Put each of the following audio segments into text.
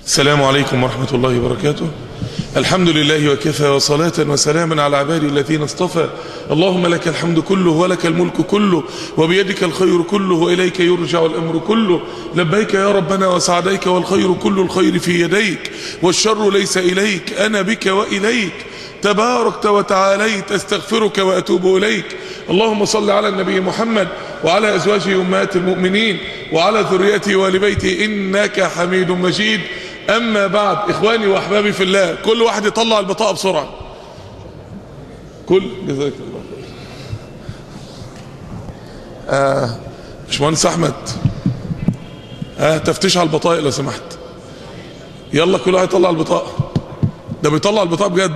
السلام عليكم ورحمة الله وبركاته الحمد لله وكفى وصلاة وسلاما على عبادي الذين اصطفى اللهم لك الحمد كله ولك الملك كله وبيدك الخير كله وإليك يرجع الأمر كله لبيك يا ربنا وسعديك والخير كل الخير في يديك والشر ليس إليك أنا بك وإليك تباركت وتعاليت استغفرك وأتوب إليك اللهم صل على النبي محمد وعلى أزواجه أمهات المؤمنين وعلى ذريته وآل بيته إنك حميد مجيد أما بعد إخواني وأحبابي في الله كل واحد يطلع البطاقة بسرعة كل جزاك الله خير آه باشمهندس أحمد آه تفتيش على البطاقة لو سمحت يلا كل واحد يطلع البطاقة ده بيطلع البطاقة بجد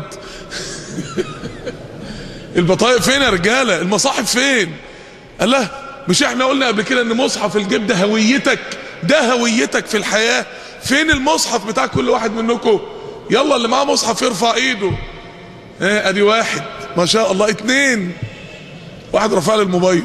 البطايق فين يا رجاله المصاحف فين قال له مش احنا قلنا قبل كده ان مصحف الجيب ده هويتك ده هويتك في الحياه فين المصحف بتاع كل واحد منكم يلا اللي معاه مصحف يرفع ايده اه ادي واحد ما شاء الله اتنين واحد رفع لي الموبايل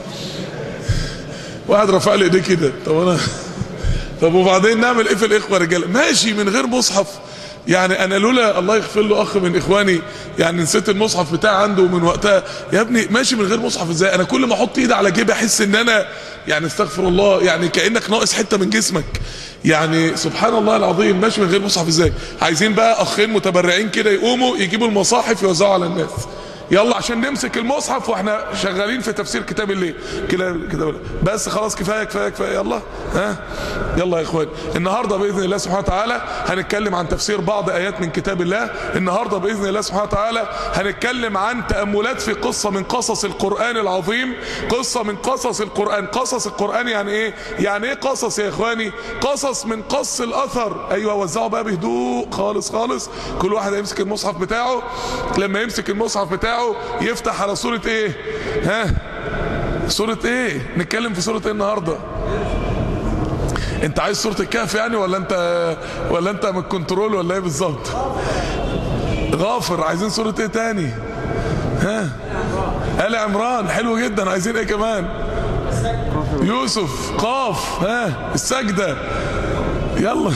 واحد رفع لي ايديه كده طب انا طب وبعدين نعمل ايه في الاخوه رجاله ماشي من غير مصحف يعني انا لولا الله يغفر له اخ من اخواني يعني نسيت المصحف بتاعي عنده من وقتها يا ابني ماشي من غير مصحف ازاي انا كل ما احط ايدي على جيبي احس ان انا يعني استغفر الله يعني كانك ناقص حته من جسمك يعني سبحان الله العظيم ماشي من غير مصحف ازاي عايزين بقى اخين متبرعين كده يقوموا يجيبوا المصاحف يوزعوا على الناس يلا عشان نمسك المصحف واحنا شغالين في تفسير كتاب الليل كده كده بس خلاص كفايه كفايه كفايه يلا ها يلا يا اخوان النهارده باذن الله سبحانه وتعالى هنتكلم عن تفسير بعض ايات من كتاب الله النهارده باذن الله سبحانه وتعالى هنتكلم عن تاملات في قصه من قصص القران العظيم قصه من قصص القران قصص القران يعني ايه يعني ايه قصص يا اخواني قصص من قص الاثر ايوه وزعوا بقى بهدوء خالص خالص كل واحد هيمسك المصحف بتاعه لما يمسك المصحف بتاعه يفتح على سورة ايه ها سورة ايه نتكلم في سورة ايه النهاردة انت عايز سورة الكهف يعني ولا انت ولا انت من الكنترول ولا ايه بالظبط غافر عايزين سورة ايه تاني ها آل عمران حلو جدا عايزين ايه كمان يوسف قاف ها السجدة يلا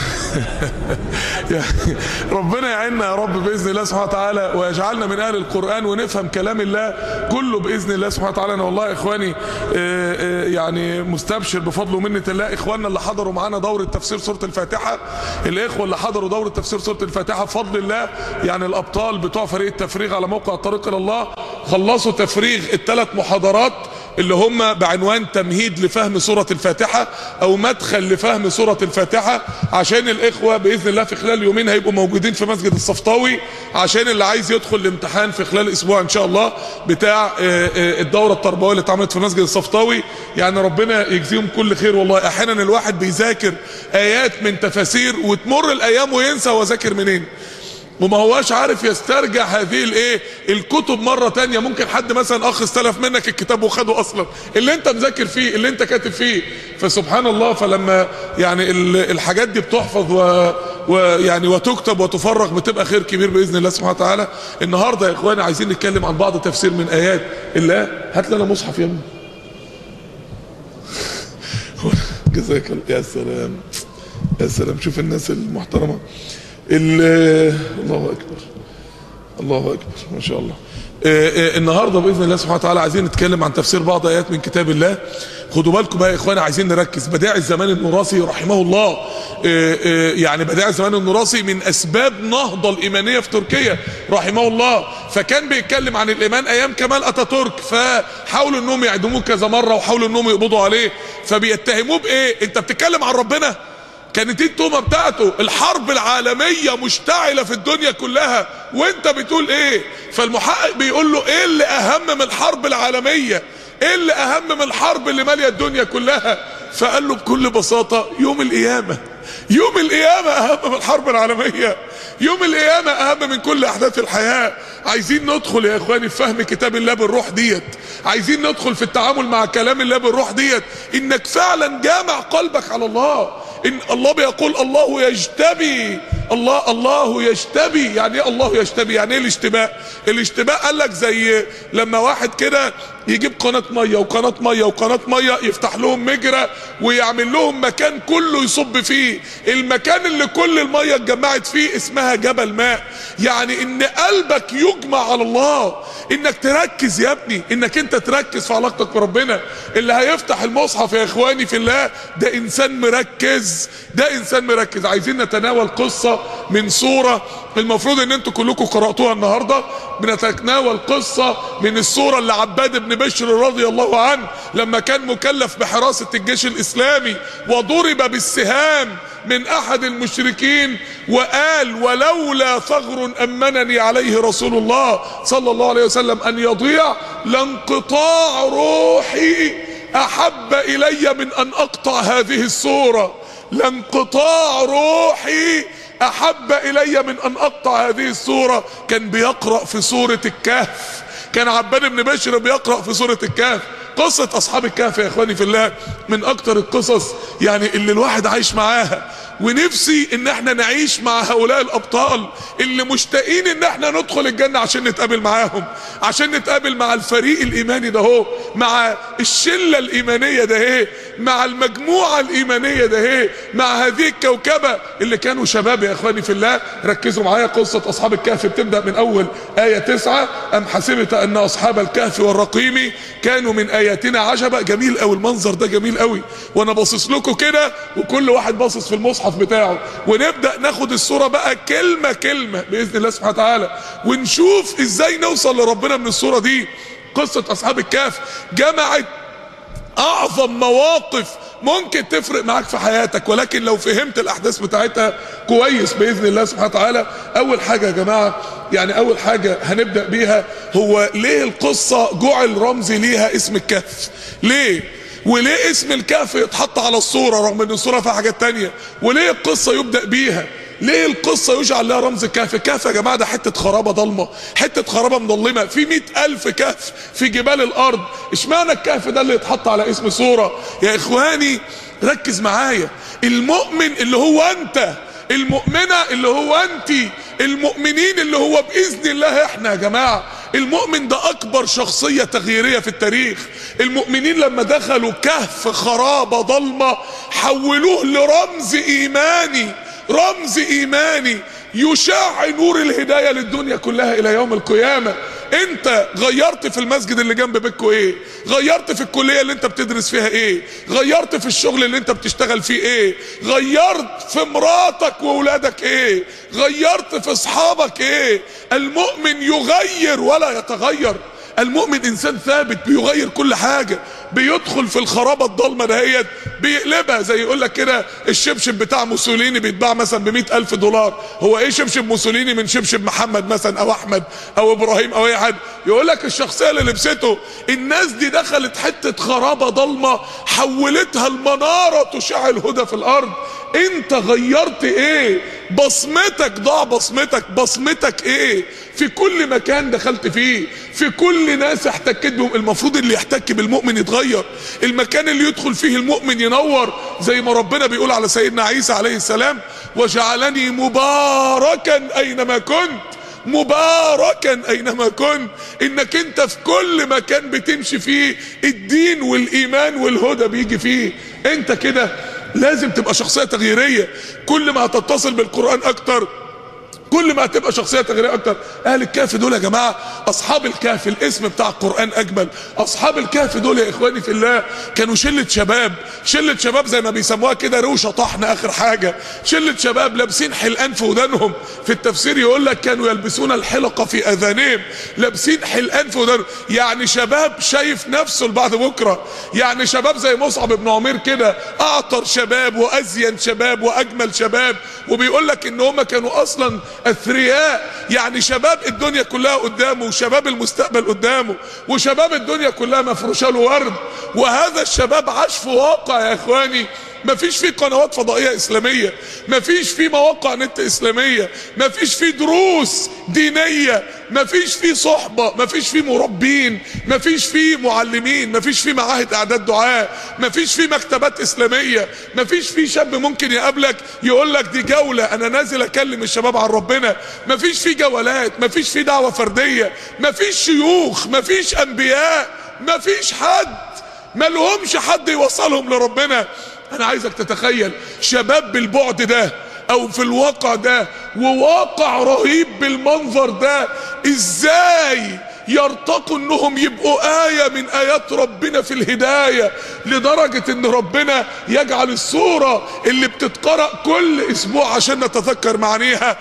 ربنا يعيننا يا رب باذن الله سبحانه وتعالى ويجعلنا من اهل القران ونفهم كلام الله كله باذن الله سبحانه وتعالى انا والله يا اخواني يعني مستبشر بفضل ومنه الله اخواننا اللي حضروا معانا دوره تفسير سوره الفاتحه الاخوه اللي حضروا دوره تفسير سوره الفاتحه بفضل الله يعني الابطال بتوع فريق التفريغ على موقع الطريق الى الله خلصوا تفريغ الثلاث محاضرات اللي هم بعنوان تمهيد لفهم سورة الفاتحة او مدخل لفهم سورة الفاتحة عشان الاخوة باذن الله في خلال يومين هيبقوا موجودين في مسجد الصفطاوي عشان اللي عايز يدخل الامتحان في خلال اسبوع ان شاء الله بتاع الدورة التربوية اللي اتعملت في مسجد الصفطاوي يعني ربنا يجزيهم كل خير والله احيانا الواحد بيذاكر ايات من تفاسير وتمر الايام وينسى هو ذاكر منين وما هواش عارف يسترجع هذه الايه الكتب مرة تانية ممكن حد مثلا اخ استلف منك الكتاب وخده اصلا اللي انت مذاكر فيه اللي انت كاتب فيه فسبحان الله فلما يعني الحاجات دي بتحفظ و ويعني وتكتب وتفرغ بتبقى خير كبير باذن الله سبحانه وتعالى النهارده يا اخواني عايزين نتكلم عن بعض تفسير من ايات الله هات لنا مصحف يا ابني جزاك الله يا سلام يا سلام شوف الناس المحترمه الله اكبر الله اكبر ما شاء الله النهارده باذن الله سبحانه وتعالى عايزين نتكلم عن تفسير بعض ايات من كتاب الله خدوا بالكم بقى يا اخوانا عايزين نركز بدائع الزمان النوراسي رحمه الله يعني بدائع الزمان النوراسي من اسباب نهضه الايمانيه في تركيا رحمه الله فكان بيتكلم عن الايمان ايام كمال اتاتورك فحاولوا انهم يعدموه كذا مره وحاولوا انهم يقبضوا عليه فبيتهموه بايه انت بتتكلم عن ربنا كانت دي التهمه بتاعته الحرب العالميه مشتعله في الدنيا كلها وانت بتقول ايه فالمحقق بيقول له ايه اللي اهم من الحرب العالميه ايه اللي اهم من الحرب اللي ماليه الدنيا كلها فقال له بكل بساطه يوم القيامه يوم القيامة أهم من الحرب العالمية يوم القيامة أهم من كل أحداث الحياة عايزين ندخل يا إخواني في فهم كتاب الله بالروح ديت عايزين ندخل في التعامل مع كلام الله بالروح ديت إنك فعلا جامع قلبك على الله إن الله بيقول الله يجتبي الله الله يشتبي يعني ايه الله يشتبي يعني ايه الاشتباء الاشتباء قال لك زي لما واحد كده يجيب قناة مية وقناة مية وقناة مية يفتح لهم مجرى ويعمل لهم مكان كله يصب فيه المكان اللي كل المية اتجمعت فيه اسمها جبل ماء يعني ان قلبك يجمع على الله انك تركز يا ابني انك انت تركز في علاقتك بربنا اللي هيفتح المصحف يا اخواني في الله ده انسان مركز ده انسان مركز عايزين نتناول قصة من سورة المفروض ان انتوا كلكم قرأتوها النهاردة بنتناول قصة من السورة اللي عباد بن بشر رضي الله عنه لما كان مكلف بحراسة الجيش الاسلامي وضرب بالسهام من احد المشركين وقال ولولا ثغر امنني عليه رسول الله صلى الله عليه وسلم ان يضيع لانقطاع روحي احب الي من ان اقطع هذه السورة لانقطاع روحي احب الي من ان اقطع هذه السورة كان بيقرأ في سورة الكهف كان عباد بن بشر بيقرأ في سورة الكهف قصة اصحاب الكهف يا اخواني في الله من اكتر القصص يعني اللي الواحد عايش معاها ونفسي ان احنا نعيش مع هؤلاء الابطال اللي مشتاقين ان احنا ندخل الجنة عشان نتقابل معاهم عشان نتقابل مع الفريق الايماني ده هو مع الشلة الايمانية ده هي مع المجموعة الايمانية ده هي مع هذه الكوكبة اللي كانوا شباب يا اخواني في الله ركزوا معايا قصة اصحاب الكهف بتبدأ من اول اية تسعة ام حسبت ان اصحاب الكهف والرقيم كانوا من اياتنا عجبا جميل قوي المنظر ده جميل قوي وانا باصص لكم كده وكل واحد باصص في المصحف بتاعه ونبدا ناخد الصوره بقى كلمه كلمه باذن الله سبحانه وتعالى ونشوف ازاي نوصل لربنا من الصوره دي قصه اصحاب الكهف جمعت اعظم مواقف ممكن تفرق معاك في حياتك ولكن لو فهمت الاحداث بتاعتها كويس باذن الله سبحانه وتعالى اول حاجه يا جماعه يعني اول حاجه هنبدا بيها هو ليه القصه جعل رمزي ليها اسم الكهف ليه وليه اسم الكهف يتحط على الصوره رغم ان الصوره فيها حاجات تانية وليه القصه يبدا بيها ليه القصة يجعل لها رمز الكهف الكهف يا جماعة ده حتة خرابة ضلمة حتة خرابة مظلمة في مئة ألف كهف في جبال الأرض اشمعنى الكهف ده اللي يتحط على اسم صورة يا إخواني ركز معايا المؤمن اللي هو أنت المؤمنة اللي هو أنت المؤمنين اللي هو بإذن الله احنا يا جماعة المؤمن ده أكبر شخصية تغييرية في التاريخ المؤمنين لما دخلوا كهف خرابة ضلمة حولوه لرمز إيماني رمز ايماني يشع نور الهداية للدنيا كلها الى يوم القيامة انت غيرت في المسجد اللي جنب بيتكو ايه غيرت في الكلية اللي انت بتدرس فيها ايه غيرت في الشغل اللي انت بتشتغل فيه ايه غيرت في مراتك واولادك ايه غيرت في اصحابك ايه المؤمن يغير ولا يتغير المؤمن انسان ثابت بيغير كل حاجة بيدخل في الخرابة الضلمة دهيت بيقلبها زي يقول لك كده الشبشب بتاع موسوليني بيتباع مثلا ب ألف دولار هو ايه شبشب موسوليني من شبشب محمد مثلا او احمد او ابراهيم او اي حد يقول لك الشخصية اللي لبسته الناس دي دخلت حتة خرابة ضلمة حولتها المنارة تشع الهدى في الارض انت غيرت ايه بصمتك ضاع بصمتك بصمتك ايه في كل مكان دخلت فيه في كل ناس احتكيت بهم المفروض اللي يحتك بالمؤمن يتغير المكان اللي يدخل فيه المؤمن ينور زي ما ربنا بيقول على سيدنا عيسى عليه السلام وجعلني مباركا اينما كنت مباركا اينما كنت انك انت في كل مكان بتمشي فيه الدين والايمان والهدى بيجي فيه انت كده لازم تبقى شخصية تغييرية كل ما هتتصل بالقرآن اكتر كل ما هتبقى شخصية تغييرية اكتر اهل الكهف دول يا جماعة اصحاب الكهف الاسم بتاع القرآن اجمل اصحاب الكهف دول يا اخواني في الله كانوا شلة شباب شلة شباب زي ما بيسموها كده روشة طحن اخر حاجة شلة شباب لابسين حلقان في ودانهم في التفسير يقول لك كانوا يلبسون الحلقة في اذانهم لابسين حلقان في ودانهم يعني شباب شايف نفسه لبعد بكرة يعني شباب زي مصعب بن عمير كده اعطر شباب وازين شباب واجمل شباب وبيقول لك ان هم كانوا اصلا اثرياء يعني شباب الدنيا كلها قدامه وشباب المستقبل قدامه وشباب الدنيا كلها مفروشه له ورد وهذا الشباب عاش في واقع يا اخواني مفيش فيه قنوات فضائية اسلامية مفيش فيه مواقع نت اسلامية مفيش فيه دروس دينية مفيش فيه صحبة مفيش فيه مربين مفيش فيه معلمين مفيش فيه معاهد اعداد دعاء مفيش فيه مكتبات اسلامية مفيش فيه شاب ممكن يقابلك يقول لك دي جولة انا نازل اكلم الشباب عن ربنا مفيش فيه جولات مفيش فيه دعوة فردية مفيش شيوخ مفيش انبياء مفيش حد ملهمش حد يوصلهم لربنا انا عايزك تتخيل شباب بالبعد ده او في الواقع ده وواقع رهيب بالمنظر ده ازاي يرتقوا انهم يبقوا آية من آيات ربنا في الهداية لدرجة ان ربنا يجعل الصورة اللي بتتقرأ كل اسبوع عشان نتذكر معانيها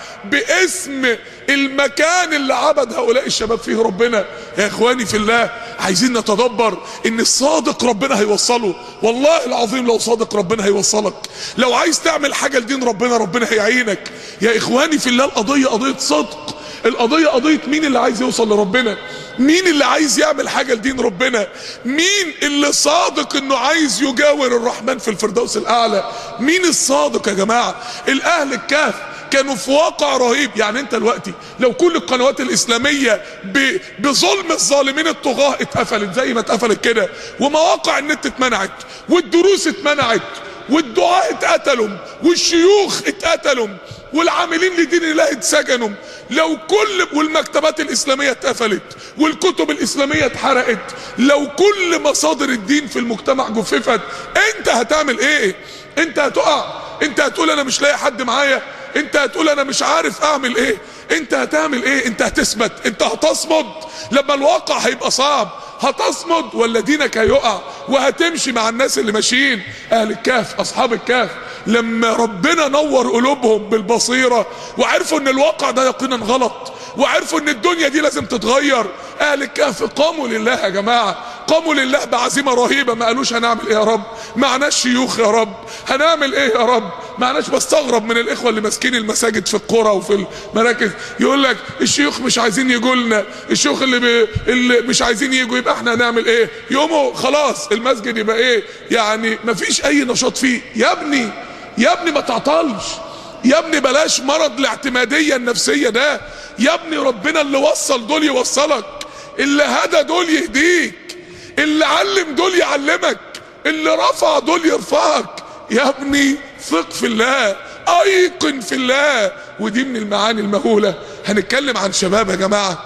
باسم المكان اللي عبد هؤلاء الشباب فيه ربنا يا اخواني في الله عايزين نتدبر ان الصادق ربنا هيوصله والله العظيم لو صادق ربنا هيوصلك لو عايز تعمل حاجة لدين ربنا ربنا هيعينك يا اخواني في الله القضية قضية صدق القضية قضية مين اللي عايز يوصل لربنا مين اللي عايز يعمل حاجة لدين ربنا مين اللي صادق انه عايز يجاور الرحمن في الفردوس الاعلى مين الصادق يا جماعة الاهل الكهف كانوا في واقع رهيب يعني انت دلوقتي لو كل القنوات الاسلامية ب... بظلم الظالمين الطغاة اتقفلت زي ما اتقفلت كده ومواقع النت اتمنعت والدروس اتمنعت والدعاء اتقتلوا والشيوخ اتقتلوا والعاملين لدين الله اتسجنوا لو كل والمكتبات الاسلاميه اتقفلت والكتب الاسلاميه اتحرقت لو كل مصادر الدين في المجتمع جففت انت هتعمل ايه انت هتقع انت هتقول انا مش لاقي حد معايا انت هتقول انا مش عارف اعمل ايه انت هتعمل ايه انت هتثبت انت هتصمد لما الواقع هيبقى صعب هتصمد ولا دينك هيقع وهتمشي مع الناس اللي ماشيين اهل الكهف اصحاب الكهف لما ربنا نور قلوبهم بالبصيرة وعرفوا ان الواقع ده يقينا غلط وعرفوا ان الدنيا دي لازم تتغير اهل الكهف قاموا لله يا جماعة قاموا لله بعزيمة رهيبة ما قالوش هنعمل ايه يا رب معناش شيوخ يا رب هنعمل ايه يا رب معناش بستغرب من الاخوة اللي ماسكين المساجد في القرى وفي المراكز يقول لك الشيوخ مش عايزين يجوا لنا الشيوخ اللي, بي... اللي مش عايزين يجوا يبقى احنا هنعمل ايه يومه خلاص المسجد يبقى ايه يعني مفيش اي نشاط فيه يا ابني يا ابني ما تعطلش يا ابني بلاش مرض الاعتمادية النفسية ده يا ابني ربنا اللي وصل دول يوصلك اللي هدى دول يهديك اللي علم دول يعلمك اللي رفع دول يرفعك يا ابني ثق في الله ايقن في الله ودي من المعاني المهولة هنتكلم عن شباب يا جماعة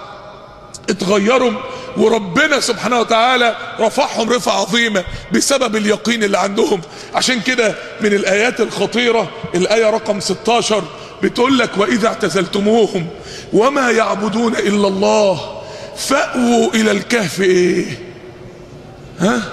اتغيروا وربنا سبحانه وتعالى رفعهم رفعة عظيمة بسبب اليقين اللي عندهم عشان كده من الآيات الخطيرة الآية رقم 16 بتقول لك وإذا اعتزلتموهم وما يعبدون إلا الله فأووا إلى الكهف إيه ها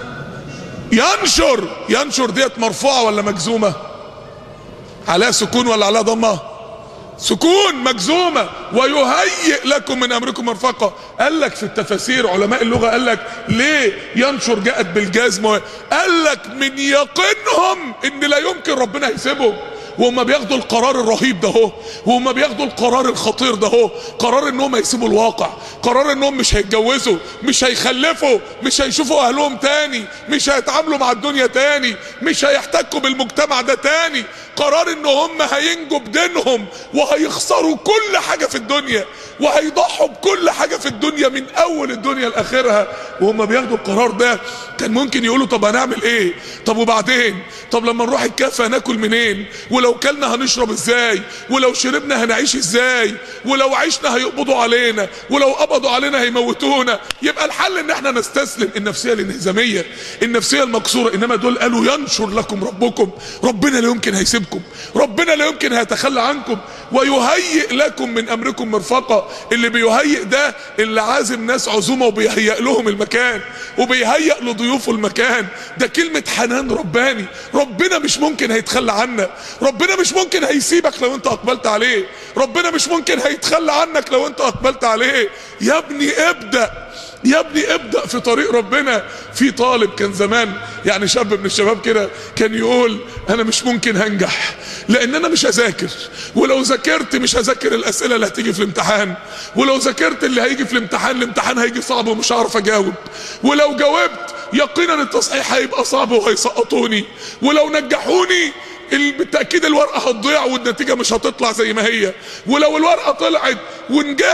ينشر ينشر ديت مرفوعة ولا مجزومة عليها سكون ولا عليها ضمه سكون مجزومة ويهيئ لكم من امركم مرفقة قال لك في التفاسير علماء اللغة قال لك ليه ينشر جاءت بالجزم قال لك من يقينهم ان لا يمكن ربنا يسيبهم وهم بياخدوا القرار الرهيب ده هو وهم بياخدوا القرار الخطير ده هو قرار انهم يسيبوا الواقع قرار انهم مش هيتجوزوا مش هيخلفوا مش هيشوفوا اهلهم تاني مش هيتعاملوا مع الدنيا تاني مش هيحتكوا بالمجتمع ده تاني قرار ان هم هينجوا بدينهم وهيخسروا كل حاجة في الدنيا وهيضحوا بكل حاجة في الدنيا من اول الدنيا لاخرها وهم بياخدوا القرار ده كان ممكن يقولوا طب هنعمل ايه طب وبعدين طب لما نروح الكهف هناكل منين ولو كلنا هنشرب ازاي ولو شربنا هنعيش ازاي ولو عشنا هيقبضوا علينا ولو قبضوا علينا هيموتونا يبقى الحل ان احنا نستسلم النفسيه الانهزاميه النفسيه المكسوره انما دول قالوا ينشر لكم ربكم ربنا لا يمكن هيسيبكم ربنا لا يمكن هيتخلى عنكم ويهيئ لكم من امركم مرفقه اللي بيهيئ ده اللي عازم ناس عزومه وبيهيئ لهم المكان وبيهيئ لضيوفه المكان ده كلمه حنان رباني ربنا مش ممكن هيتخلى عنا ربنا مش ممكن هيسيبك لو انت اقبلت عليه ربنا مش ممكن هيتخلى عنك لو انت اقبلت عليه يا ابني ابدأ يا ابني ابدأ في طريق ربنا في طالب كان زمان يعني شاب من الشباب كده كان يقول انا مش ممكن هنجح لان انا مش هذاكر ولو ذاكرت مش هذاكر الاسئله اللي هتيجي في الامتحان ولو ذاكرت اللي هيجي في الامتحان الامتحان هيجي صعب ومش هعرف اجاوب ولو جاوبت يقينا التصحيح هيبقى صعب وهيسقطوني ولو نجحوني بالتأكيد الورقة هتضيع والنتيجة مش هتطلع زي ما هي ولو الورقة طلعت ونجحت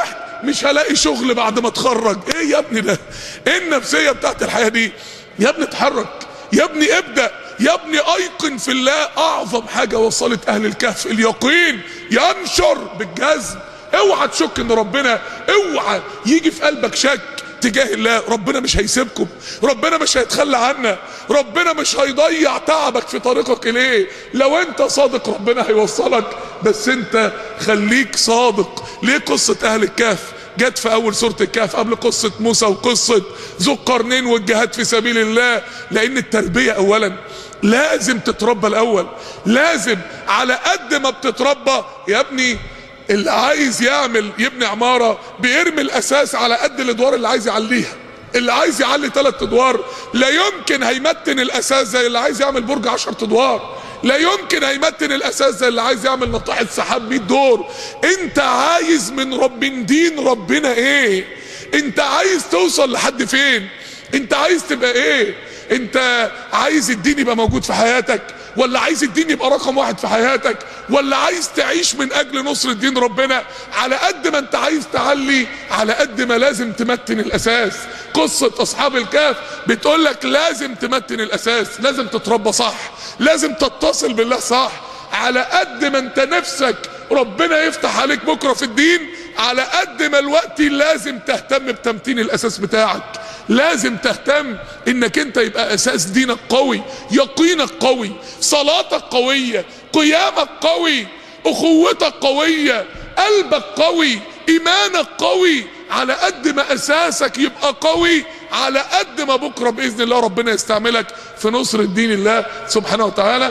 مش هلاقي شغل بعد ما اتخرج ايه يا ابني ده ايه النفسيه بتاعت الحياه دي يا ابني اتحرك يا ابني ابدا يا ابني ايقن في الله اعظم حاجه وصلت اهل الكهف اليقين ينشر بالجزم اوعى تشك ان ربنا اوعى يجي في قلبك شك تجاه الله ربنا مش هيسيبكم ربنا مش هيتخلى عنا ربنا مش هيضيع تعبك في طريقك اليه لو انت صادق ربنا هيوصلك بس انت خليك صادق ليه قصة اهل الكهف جت في اول سورة الكهف قبل قصة موسى وقصة ذو القرنين والجهاد في سبيل الله لان التربية اولا لازم تتربى الاول لازم على قد ما بتتربى يا ابني اللي عايز يعمل يبني عمارة بيرمي الاساس على قد الادوار اللي عايز يعليها اللي عايز يعلي ثلاث ادوار لا يمكن هيمتن الاساس زي اللي عايز يعمل برج 10 ادوار لا يمكن هيمتن الاساس زي اللي عايز يعمل ناطحه سحاب 100 دور انت عايز من رب من دين ربنا ايه انت عايز توصل لحد فين انت عايز تبقى ايه انت عايز الدين يبقى موجود في حياتك ولا عايز الدين يبقى رقم واحد في حياتك ولا عايز تعيش من اجل نصر الدين ربنا على قد ما انت عايز تعلي على قد ما لازم تمتن الاساس قصة اصحاب الكهف بتقول لك لازم تمتن الاساس لازم تتربى صح لازم تتصل بالله صح على قد ما انت نفسك ربنا يفتح عليك بكرة في الدين على قد ما الوقت لازم تهتم بتمتين الاساس بتاعك لازم تهتم انك انت يبقى اساس دينك قوي يقينك قوي صلاتك قوية قيامك قوي اخوتك قوية قلبك قوي ايمانك قوي على قد ما اساسك يبقى قوي على قد ما بكرة باذن الله ربنا يستعملك في نصر الدين الله سبحانه وتعالى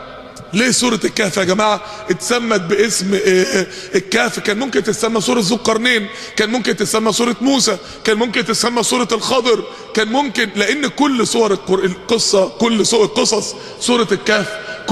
ليه سورة الكهف يا جماعة اتسمت باسم الكهف كان ممكن تسمى سورة ذو القرنين كان ممكن تسمى سورة موسى كان ممكن تسمى سورة الخضر كان ممكن لان كل صور القصة كل صور قصص سورة الكهف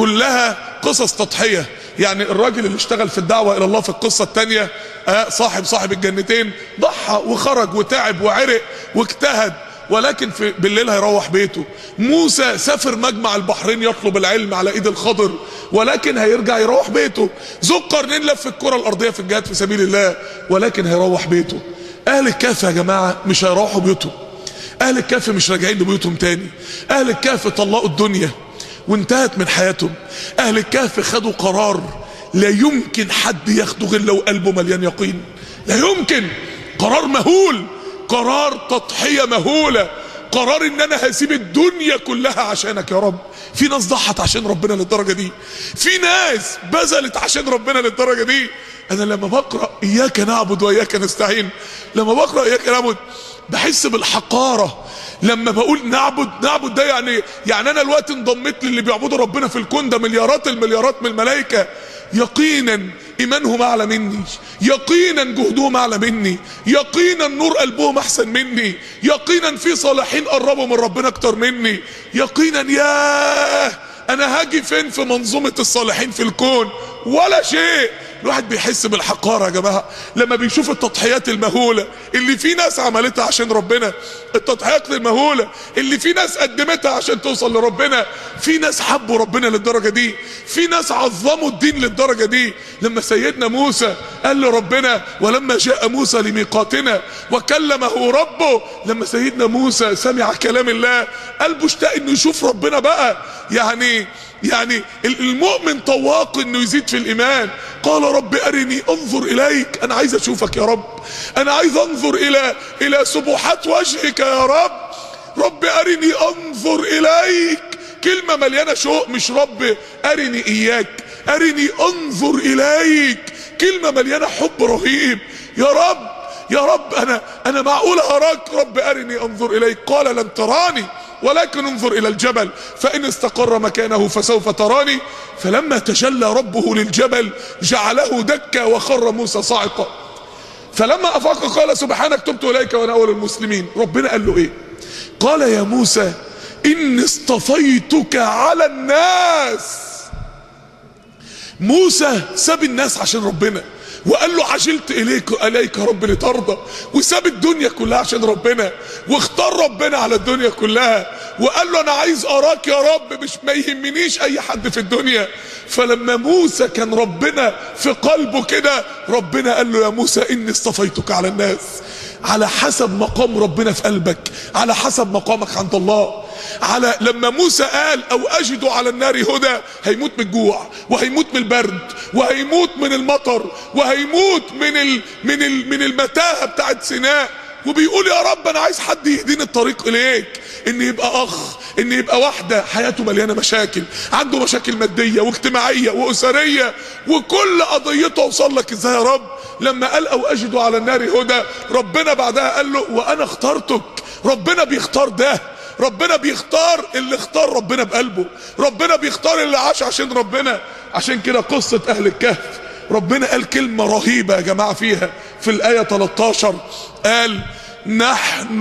كلها قصص تضحية يعني الراجل اللي اشتغل في الدعوة الى الله في القصة التانية آه صاحب صاحب الجنتين ضحى وخرج وتعب وعرق واجتهد ولكن في بالليل هيروح بيته موسى سافر مجمع البحرين يطلب العلم على ايد الخضر ولكن هيرجع يروح بيته ذو القرنين لف الكره الارضيه في الجهاد في سبيل الله ولكن هيروح بيته اهل الكهف يا جماعه مش هيروحوا بيوتهم اهل الكهف مش راجعين لبيوتهم تاني اهل الكهف طلقوا الدنيا وانتهت من حياتهم اهل الكهف خدوا قرار لا يمكن حد ياخده غير لو قلبه مليان يقين لا يمكن قرار مهول قرار تضحية مهولة قرار ان انا هسيب الدنيا كلها عشانك يا رب في ناس ضحت عشان ربنا للدرجة دي في ناس بذلت عشان ربنا للدرجة دي انا لما بقرأ اياك نعبد واياك نستعين لما بقرأ اياك نعبد بحس بالحقارة لما بقول نعبد نعبد ده يعني يعني انا الوقت انضميت للي بيعبدوا ربنا في الكون ده مليارات المليارات من الملائكة يقينا ايمانهم اعلى مني يقينا جهدهم اعلى مني يقينا نور قلبهم احسن مني يقينا في صالحين قربوا من ربنا اكتر مني يقينا ياه انا هاجي فين في منظومة الصالحين في الكون ولا شيء الواحد بيحس بالحقارة يا جماعة لما بيشوف التضحيات المهولة اللي في ناس عملتها عشان ربنا التضحيات المهولة اللي في ناس قدمتها عشان توصل لربنا في ناس حبوا ربنا للدرجة دي في ناس عظموا الدين للدرجة دي لما سيدنا موسى قال لربنا ولما جاء موسى لميقاتنا وكلمه ربه لما سيدنا موسى سمع كلام الله قلبه اشتاق انه يشوف ربنا بقى يعني يعني المؤمن طواق انه يزيد في الايمان قال رب ارني انظر اليك انا عايز اشوفك يا رب انا عايز انظر الى الى سبحات وجهك يا رب رب ارني انظر اليك كلمة مليانة شوق مش رب ارني اياك ارني انظر اليك كلمة مليانة حب رهيب يا رب يا رب انا انا معقول اراك رب ارني انظر اليك قال لن تراني ولكن انظر الى الجبل فان استقر مكانه فسوف تراني فلما تجلى ربه للجبل جعله دكا وخر موسى صاعقا فلما افاق قال سبحانك تبت اليك وانا اول المسلمين ربنا قال له ايه قال يا موسى اني اصطفيتك على الناس موسى ساب الناس عشان ربنا وقال له عجلت اليك اليك يا رب لترضى وساب الدنيا كلها عشان ربنا واختار ربنا على الدنيا كلها وقال له انا عايز اراك يا رب مش ما يهمنيش اي حد في الدنيا فلما موسى كان ربنا في قلبه كده ربنا قال له يا موسى اني اصطفيتك على الناس على حسب مقام ربنا في قلبك على حسب مقامك عند الله على لما موسى قال او اجد على النار هدى هيموت من الجوع وهيموت من البرد وهيموت من المطر وهيموت من ال من ال من المتاهه بتاعت سيناء وبيقول يا رب انا عايز حد يهديني الطريق اليك ان يبقى اخ ان يبقى واحده حياته مليانه مشاكل عنده مشاكل ماديه واجتماعيه واسريه وكل قضيته اوصل لك ازاي يا رب لما قال او اجد على النار هدى ربنا بعدها قال له وانا اخترتك ربنا بيختار ده ربنا بيختار اللي اختار ربنا بقلبه ربنا بيختار اللي عاش عشان ربنا عشان كده قصة اهل الكهف ربنا قال كلمة رهيبة يا جماعة فيها في الآية 13 قال نحن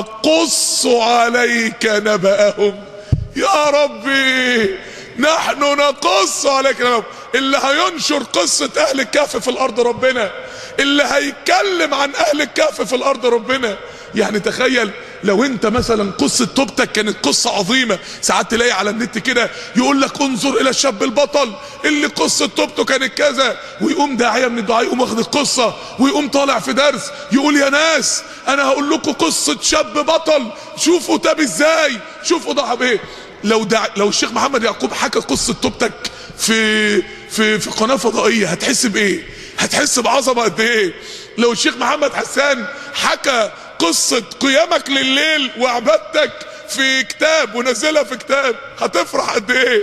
نقص عليك نبأهم يا ربي نحن نقص عليك نبأهم اللي هينشر قصة اهل الكهف في الارض ربنا اللي هيتكلم عن اهل الكهف في الارض ربنا يعني تخيل لو انت مثلا قصة توبتك كانت قصة عظيمة ساعات تلاقي على النت كده يقول لك انظر الى الشاب البطل اللي قصة توبته كانت كذا ويقوم داعية من الدعاء يقوم واخد القصة ويقوم طالع في درس يقول يا ناس انا هقول لكم قصة شاب بطل شوفوا تاب ازاي شوفوا ضحى بايه لو دع... لو الشيخ محمد يعقوب حكى قصة توبتك في في في قناة فضائية هتحس بايه هتحس بعظمة قد ايه لو الشيخ محمد حسان حكى قصة قيامك لليل وعبادتك في كتاب ونزلها في كتاب هتفرح قد ايه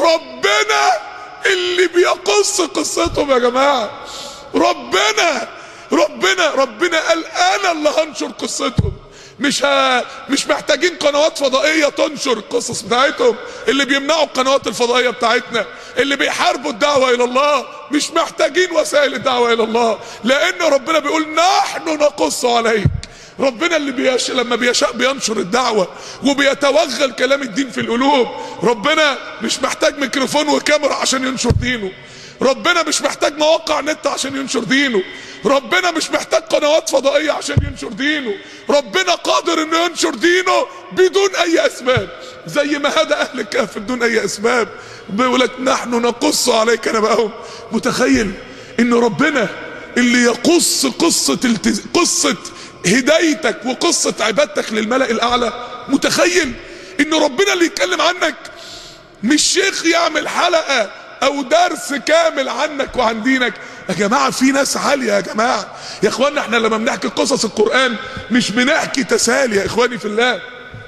ربنا اللي بيقص قصتهم يا جماعة ربنا ربنا ربنا قال انا اللي هنشر قصتهم مش ها مش محتاجين قنوات فضائية تنشر القصص بتاعتهم اللي بيمنعوا القنوات الفضائية بتاعتنا اللي بيحاربوا الدعوة الى الله مش محتاجين وسائل الدعوة الى الله لان ربنا بيقول نحن نقص عليك ربنا اللي بيش... لما بيشاء بينشر الدعوة وبيتوغل كلام الدين في القلوب ربنا مش محتاج ميكروفون وكاميرا عشان ينشر دينه ربنا مش محتاج مواقع نت عشان ينشر دينه ربنا مش محتاج قنوات فضائية عشان ينشر دينه ربنا قادر انه ينشر دينه بدون اي اسباب زي ما هدى اهل الكهف بدون اي اسباب بيقول لك نحن نقص عليك نبأهم متخيل ان ربنا اللي يقص قصة التز... قصة هدايتك وقصة عبادتك للملأ الاعلى متخيل ان ربنا اللي يتكلم عنك مش شيخ يعمل حلقة او درس كامل عنك وعن دينك يا جماعة في ناس عالية يا جماعة يا اخوانا احنا لما بنحكي قصص القرآن مش بنحكي تسالي يا اخواني في الله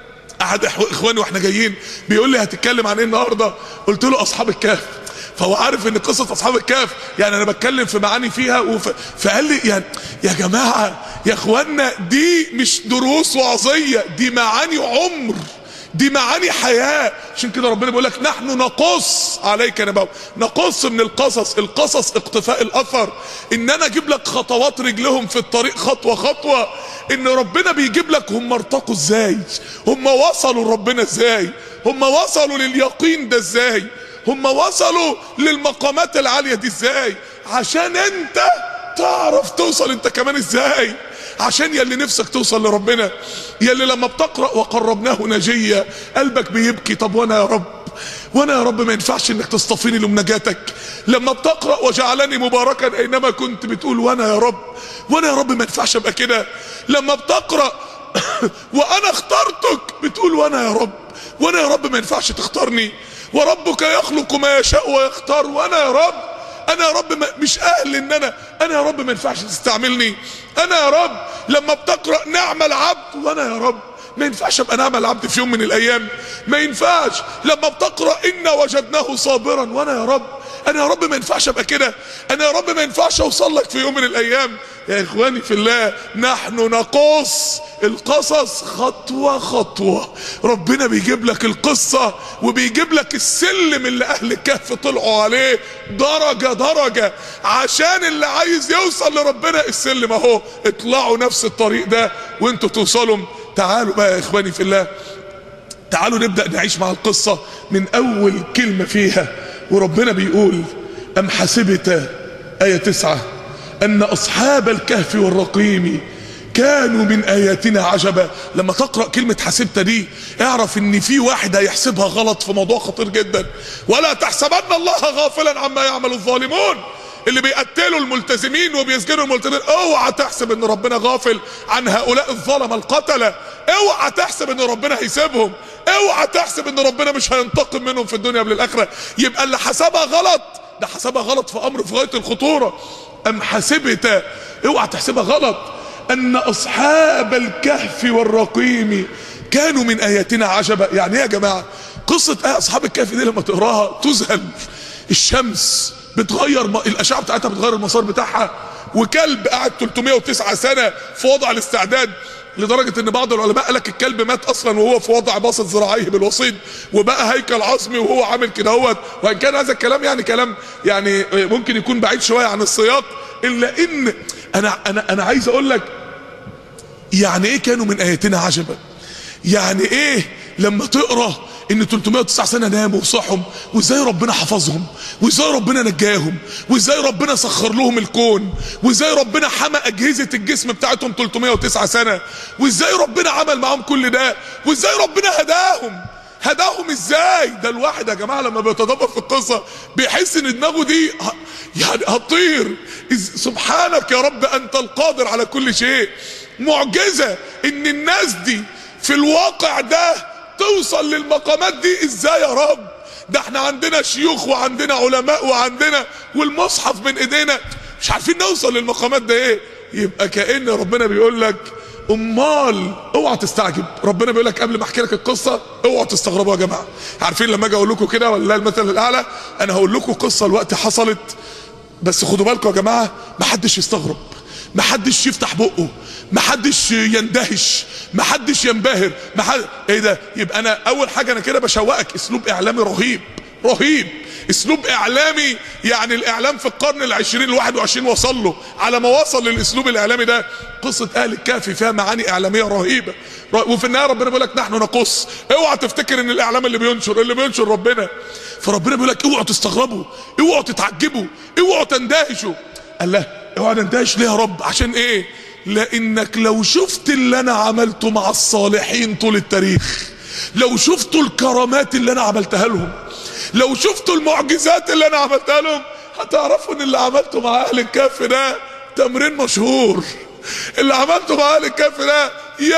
احد اخواني واحنا جايين بيقول لي هتتكلم عن ايه النهارده قلت له اصحاب الكهف فهو عارف ان قصة اصحاب الكهف يعني انا بتكلم في معاني فيها وف... فقال لي يعني يا جماعة يا اخوانا دي مش دروس وعظية دي معاني عمر دي معاني حياة عشان كده ربنا بيقول لك نحن نقص عليك نبأ نقص من القصص القصص اقتفاء الاثر ان انا اجيب لك خطوات رجلهم في الطريق خطوة خطوة ان ربنا بيجيب لك هم ارتقوا ازاي هم وصلوا لربنا ازاي هم وصلوا لليقين ده ازاي هم وصلوا للمقامات العالية دي ازاي عشان انت تعرف توصل انت كمان ازاي عشان يلي نفسك توصل لربنا يلي لما بتقرأ وقربناه نجية قلبك بيبكي طب وانا يا رب وانا يا رب ما ينفعش انك تصطفيني لمناجاتك لما بتقرأ وجعلني مباركا اينما كنت بتقول وانا يا رب وانا يا رب ما ينفعش ابقى كده لما بتقرأ وانا اخترتك بتقول وانا يا رب وانا يا رب ما ينفعش تختارني وربك يخلق ما يشاء ويختار وانا يا رب انا يا رب ما مش اهل ان انا انا يا رب ما ينفعش تستعملني انا يا رب لما بتقرا نعم العبد وانا يا رب ما ينفعش ابقى نعم العبد في يوم من الايام ما ينفعش لما بتقرا انا وجدناه صابرا وانا يا رب انا يا رب ما ينفعش ابقى كده انا يا رب ما ينفعش اوصل لك في يوم من الايام يا اخواني في الله نحن نقص القصص خطوة خطوة ربنا بيجيب لك القصة وبيجيب لك السلم اللي اهل الكهف طلعوا عليه درجة درجة عشان اللي عايز يوصل لربنا السلم اهو اطلعوا نفس الطريق ده وانتوا توصلوا تعالوا بقى يا اخواني في الله تعالوا نبدأ نعيش مع القصة من اول كلمة فيها وربنا بيقول ام حسبت ايه تسعة ان اصحاب الكهف والرقيم كانوا من اياتنا عجبا لما تقرا كلمه حسبت دي اعرف ان في واحد هيحسبها غلط في موضوع خطير جدا ولا تحسبن الله غافلا عما يعمل الظالمون اللي بيقتلوا الملتزمين وبيسجنوا الملتزمين اوعى تحسب ان ربنا غافل عن هؤلاء الظلمه القتله اوعى تحسب ان ربنا هيسيبهم اوعى تحسب ان ربنا مش هينتقم منهم في الدنيا قبل الاخره يبقى اللي حسبها غلط ده حسبها غلط في امر في غايه الخطوره ام حسبت اوعى تحسبها غلط ان اصحاب الكهف والرقيم كانوا من اياتنا عجبا يعني ايه يا جماعه قصه آية اصحاب الكهف دي لما تقراها تذهل الشمس بتغير م... الاشعه بتاعتها بتغير المسار بتاعها وكلب قعد 309 سنه في وضع الاستعداد لدرجه ان بعض العلماء قال لك الكلب مات اصلا وهو في وضع باسط ذراعيه بالوسيط وبقى هيكل عظمي وهو عامل كده اهوت وان كان هذا الكلام يعني كلام يعني ممكن يكون بعيد شويه عن السياق الا ان انا انا انا عايز اقول لك يعني ايه كانوا من اياتنا عجبا يعني ايه لما تقرا ان 309 سنه ناموا وصحوا وازاي ربنا حفظهم وازاي ربنا نجاهم وازاي ربنا سخر لهم الكون وازاي ربنا حمى اجهزه الجسم بتاعتهم 309 سنه وازاي ربنا عمل معاهم كل ده وازاي ربنا هداهم هداهم ازاي ده الواحد يا جماعه لما بيتدبر في القصه بيحس ان دماغه دي ه- يعني هتطير إز- سبحانك يا رب انت القادر على كل شيء معجزه ان الناس دي في الواقع ده توصل للمقامات دي ازاي يا رب ده احنا عندنا شيوخ وعندنا علماء وعندنا والمصحف من ايدينا مش عارفين نوصل للمقامات ده ايه يبقى كأن ربنا بيقول لك امال اوعى تستعجب ربنا بيقول لك قبل ما احكي لك القصه اوعى تستغربوا يا جماعه عارفين لما اجي اقول لكم كده ولا المثل الاعلى انا هقول لكم قصه الوقت حصلت بس خدوا بالكم يا جماعه ما حدش يستغرب ما حدش يفتح بقه ما حدش يندهش ما حدش ينبهر ما حد ايه ده يبقى انا اول حاجه انا كده بشوقك اسلوب اعلامي رهيب رهيب اسلوب اعلامي يعني الاعلام في القرن العشرين الواحد وعشرين وصل له على ما وصل للاسلوب الاعلامي ده قصة اهل الكهف فيها معاني اعلامية رهيبة ر- وفي النهاية ربنا بيقول لك نحن نقص اوعى تفتكر ان الاعلام اللي بينشر اللي بينشر ربنا فربنا بيقول لك اوعوا تستغربوا اوعوا تتعجبوا اوعوا تندهشوا قال له اوعى نندهش ليه يا رب عشان ايه لانك لو شفت اللي انا عملته مع الصالحين طول التاريخ لو شفتوا الكرامات اللي انا عملتها لهم لو شفتوا المعجزات اللي انا عملتها لهم هتعرفوا ان اللي عملته مع اهل الكهف ده تمرين مشهور اللي عملته مع اهل الكهف ده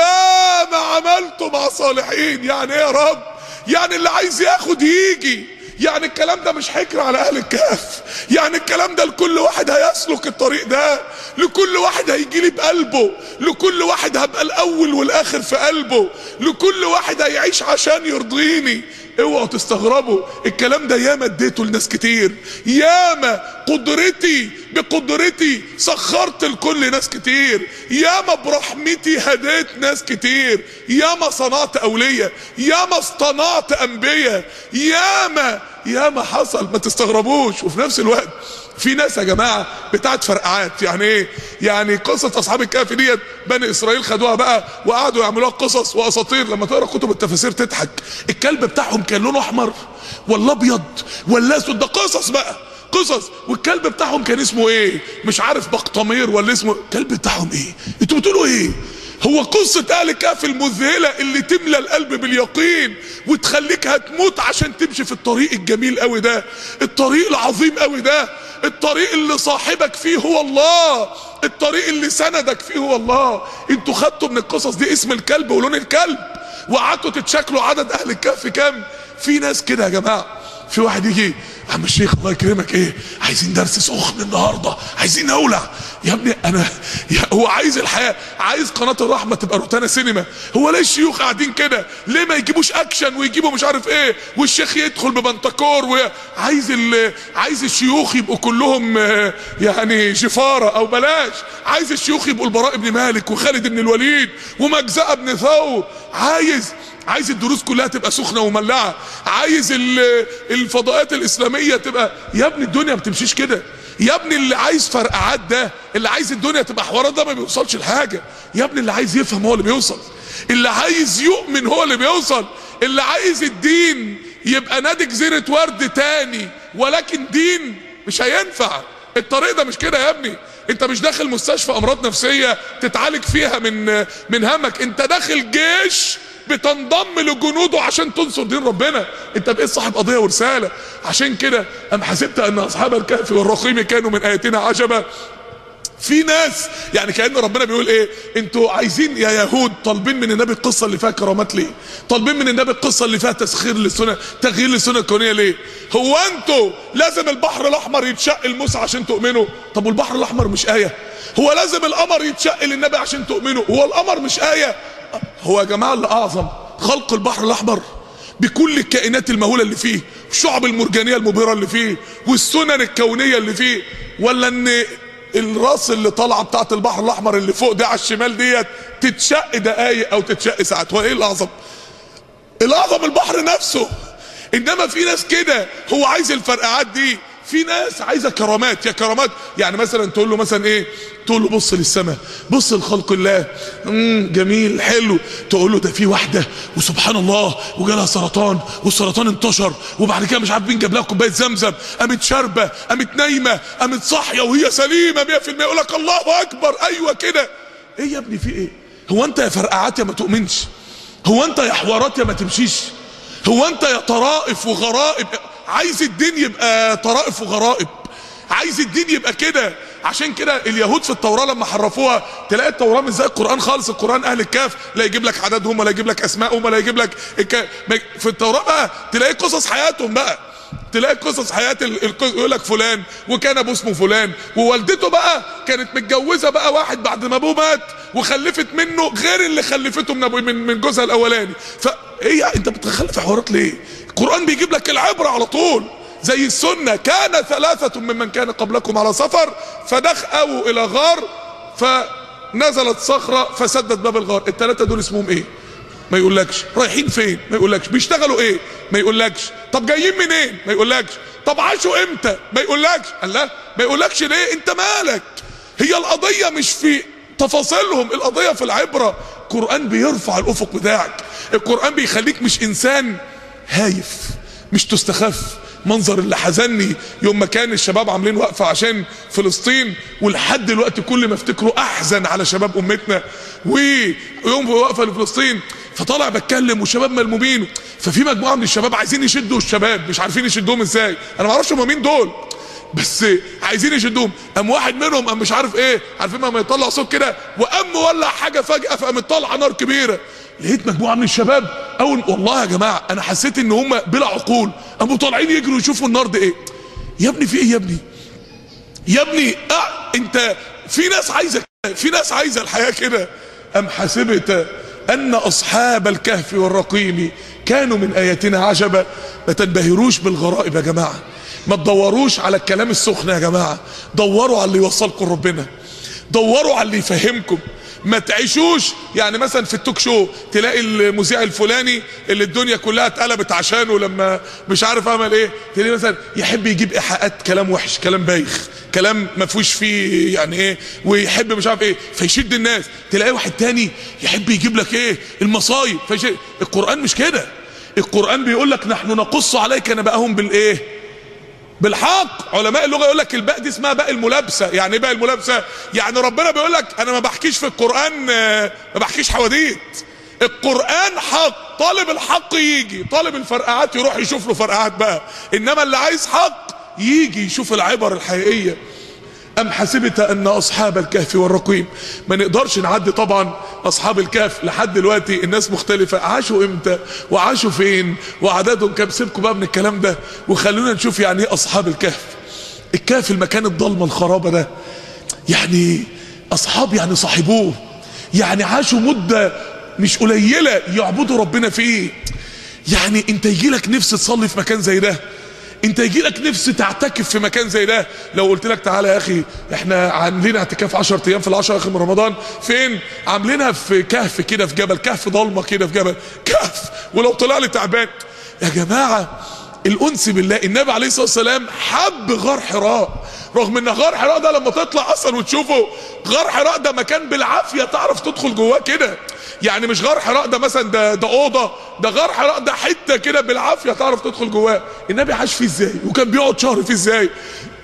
يا ما عملته مع صالحين يعني ايه يا رب يعني اللي عايز ياخد يجي يعني الكلام ده مش حكر على اهل الكهف يعني الكلام ده لكل واحد هيسلك الطريق ده لكل واحد هيجي لي بقلبه لكل واحد هبقى الاول والاخر في قلبه لكل واحد هيعيش عشان يرضيني اوعوا تستغربوا الكلام ده ياما اديته لناس كتير ياما قدرتي بقدرتي سخرت لكل ناس كتير ياما برحمتي هديت ناس كتير ياما صنعت اولياء ياما اصطنعت انبياء ياما ياما حصل ما تستغربوش وفي نفس الوقت في ناس يا جماعه بتاعت فرقعات يعني ايه يعني قصه اصحاب الكهف ديت بني اسرائيل خدوها بقى وقعدوا يعملوها قصص واساطير لما تقرا كتب التفاسير تضحك الكلب بتاعهم كان لونه احمر ولا ابيض ولا اسود ده قصص بقى قصص والكلب بتاعهم كان اسمه ايه مش عارف بقطمير ولا اسمه الكلب بتاعهم ايه انتوا بتقولوا ايه هو قصة أهل الكهف المذهلة اللي تملى القلب باليقين وتخليك هتموت عشان تمشي في الطريق الجميل قوي ده الطريق العظيم قوي ده الطريق اللي صاحبك فيه هو الله الطريق اللي سندك فيه هو الله انتوا خدتوا من القصص دي اسم الكلب ولون الكلب وقعدتوا تتشكلوا عدد أهل الكهف كام في ناس كده يا جماعة في واحد يجي عم الشيخ الله يكرمك ايه عايزين درس سخن النهارده عايزين اولع يا ابني انا يا هو عايز الحياه عايز قناه الرحمه تبقى روتانا سينما هو ليه الشيوخ قاعدين كده ليه ما يجيبوش اكشن ويجيبوا مش عارف ايه والشيخ يدخل ببنتكور وعايز ال... عايز الشيوخ يبقوا كلهم آه، يعني شفاره او بلاش عايز الشيوخ يبقوا البراء بن مالك وخالد بن الوليد ومجزأة بن ثور عايز عايز الدروس كلها تبقى سخنه ومولعه عايز ال- الفضاءات الاسلاميه تبقى يا ابني الدنيا ما بتمشيش كده يا ابني اللي عايز فرقعات ده اللي عايز الدنيا تبقى حوارات ده ما بيوصلش لحاجه يا ابني اللي عايز يفهم هو اللي بيوصل اللي عايز يؤمن هو اللي بيوصل اللي عايز الدين يبقى نادي جزيره ورد تاني ولكن دين مش هينفع الطريق ده مش كده يا ابني انت مش داخل مستشفى امراض نفسيه تتعالج فيها من من همك انت داخل جيش بتنضم لجنوده عشان تنصر دين ربنا انت بقيت صاحب قضيه ورساله عشان كده ام حسبت ان اصحاب الكهف والرقيم كانوا من اياتنا عجبا في ناس يعني كأن ربنا بيقول ايه انتوا عايزين يا يهود طالبين من النبي القصة اللي فيها كرامات ليه طالبين من النبي القصة اللي فيها تسخير للسنة تغيير للسنة الكونية ليه هو انتوا لازم البحر الاحمر يتشق لموسى عشان تؤمنوا طب والبحر الاحمر مش آية هو لازم القمر يتشق للنبي عشان تؤمنوا هو القمر مش آية هو يا جماعة اللي اعظم خلق البحر الاحمر بكل الكائنات المهولة اللي فيه والشعب المرجانية المبهرة اللي فيه والسنن الكونية اللي فيه ولا ان الراس اللي طالعه بتاعت البحر الاحمر اللي فوق دي على الشمال ديت تتشق دقايق او تتشق ساعات هو ايه الاعظم الاعظم البحر نفسه انما في ناس كده هو عايز الفرقعات دي في ناس عايزه كرامات يا كرامات يعني مثلا تقول له مثلا ايه تقول له بص للسماء بص لخلق الله امم جميل حلو تقول له ده في واحده وسبحان الله وجالها سرطان والسرطان انتشر وبعد كده مش عارف مين جاب لها كوبايه زمزم قامت شاربه قامت نايمه قامت صاحيه وهي سليمه 100% يقول لك الله اكبر ايوه كده ايه يا ابني في ايه هو انت يا فرقعات يا ما تؤمنش هو انت يا حوارات يا ما تمشيش هو انت يا طرائف وغرائب عايز الدين يبقى طرائف وغرائب عايز الدين يبقى كده عشان كده اليهود في التوراة لما حرفوها تلاقي التوراة مش زي القرآن خالص القرآن أهل الكهف لا يجيب لك عددهم ولا يجيب لك أسمائهم ولا يجيب لك الك... في التوراة بقى تلاقي قصص حياتهم بقى تلاقي قصص حياة يقول لك فلان وكان ابوه اسمه فلان ووالدته بقى كانت متجوزة بقى واحد بعد ما ابوه مات وخلفت منه غير اللي خلفته من ابوه من, من جوزها الاولاني فايه انت بتخلف حوارات ليه القرآن بيجيب لك العبرة على طول زي السنة كان ثلاثة ممن كان قبلكم على سفر فدخلوا الى غار فنزلت صخرة فسدت باب الغار الثلاثة دول اسمهم ايه ما يقولكش رايحين فين ما يقولكش بيشتغلوا ايه ما يقولكش طب جايين منين ما يقولكش طب عاشوا امتى ما يقولكش الله ما يقولكش ليه انت مالك هي القضية مش في تفاصيلهم القضية في العبرة القرآن بيرفع الافق بتاعك القرآن بيخليك مش انسان هايف مش تستخف منظر اللي حزني يوم ما كان الشباب عاملين وقفة عشان فلسطين ولحد دلوقتي كل ما افتكره احزن على شباب امتنا ويوم وقفة لفلسطين فطالع بتكلم والشباب ملمومين ففي مجموعة من الشباب عايزين يشدوا الشباب مش عارفين يشدوهم ازاي انا ما اعرفش هم مين دول بس عايزين يشدوهم قام واحد منهم قام مش عارف ايه عارفين ما يطلع صوت كده وقام مولع حاجه فجاه فقامت طالعه نار كبيره لقيت مجموعه من الشباب اول والله يا جماعه انا حسيت ان هم بلا عقول قاموا طالعين يجروا يشوفوا النار دي ايه يا ابني في ايه يا ابني يا ابني اه انت في ناس عايزه في ناس عايزه الحياه كده ام حسبت ان اصحاب الكهف والرقيم كانوا من اياتنا عجبا ما تنبهروش بالغرائب يا جماعه ما تدوروش على الكلام السخن يا جماعه دوروا على اللي يوصلكم ربنا دوروا على اللي يفهمكم ما تعيشوش يعني مثلا في التوك شو تلاقي المذيع الفلاني اللي الدنيا كلها اتقلبت عشانه لما مش عارف عمل ايه تلاقي مثلا يحب يجيب ايحاءات كلام وحش كلام بايخ كلام ما فيهوش فيه يعني ايه ويحب مش عارف ايه فيشد الناس تلاقي واحد تاني يحب يجيب لك ايه المصايب فيشد القران مش كده القران بيقول لك نحن نقص عليك نبأهم بالايه بالحق علماء اللغه يقول لك الباء دي اسمها باء الملابسه يعني ايه باء الملابسه يعني ربنا بيقول لك انا ما بحكيش في القران ما بحكيش حواديت القران حق طالب الحق يجي طالب الفرقعات يروح يشوف له فرقعات بقى انما اللي عايز حق يجي يشوف العبر الحقيقيه أم حسبت أن أصحاب الكهف والرقيم ما نقدرش نعدي طبعا أصحاب الكهف لحد دلوقتي الناس مختلفة عاشوا إمتى وعاشوا فين وعددهم كام سيبكم بقى من الكلام ده وخلونا نشوف يعني إيه أصحاب الكهف الكهف المكان الضلمة الخرابة ده يعني أصحاب يعني صاحبوه يعني عاشوا مدة مش قليلة يعبدوا ربنا فيه يعني انت يجيلك نفس تصلي في مكان زي ده انت يجي لك نفس تعتكف في مكان زي ده لو قلت لك تعالى يا اخي احنا عاملين اعتكاف 10 ايام في العشر اخر من رمضان فين عاملينها في كهف كده في جبل كهف ضلمه كده في جبل كهف ولو طلع لي تعبان يا جماعه الانس بالله النبي عليه الصلاه والسلام حب غار حراء رغم ان غار حراء ده لما تطلع اصلا وتشوفه غار حراء ده مكان بالعافيه تعرف تدخل جواه كده يعني مش غار حراء ده مثلا ده ده اوضه ده غار حراء ده حته كده بالعافيه تعرف تدخل جواه النبي عاش فيه ازاي وكان بيقعد شهر فيه ازاي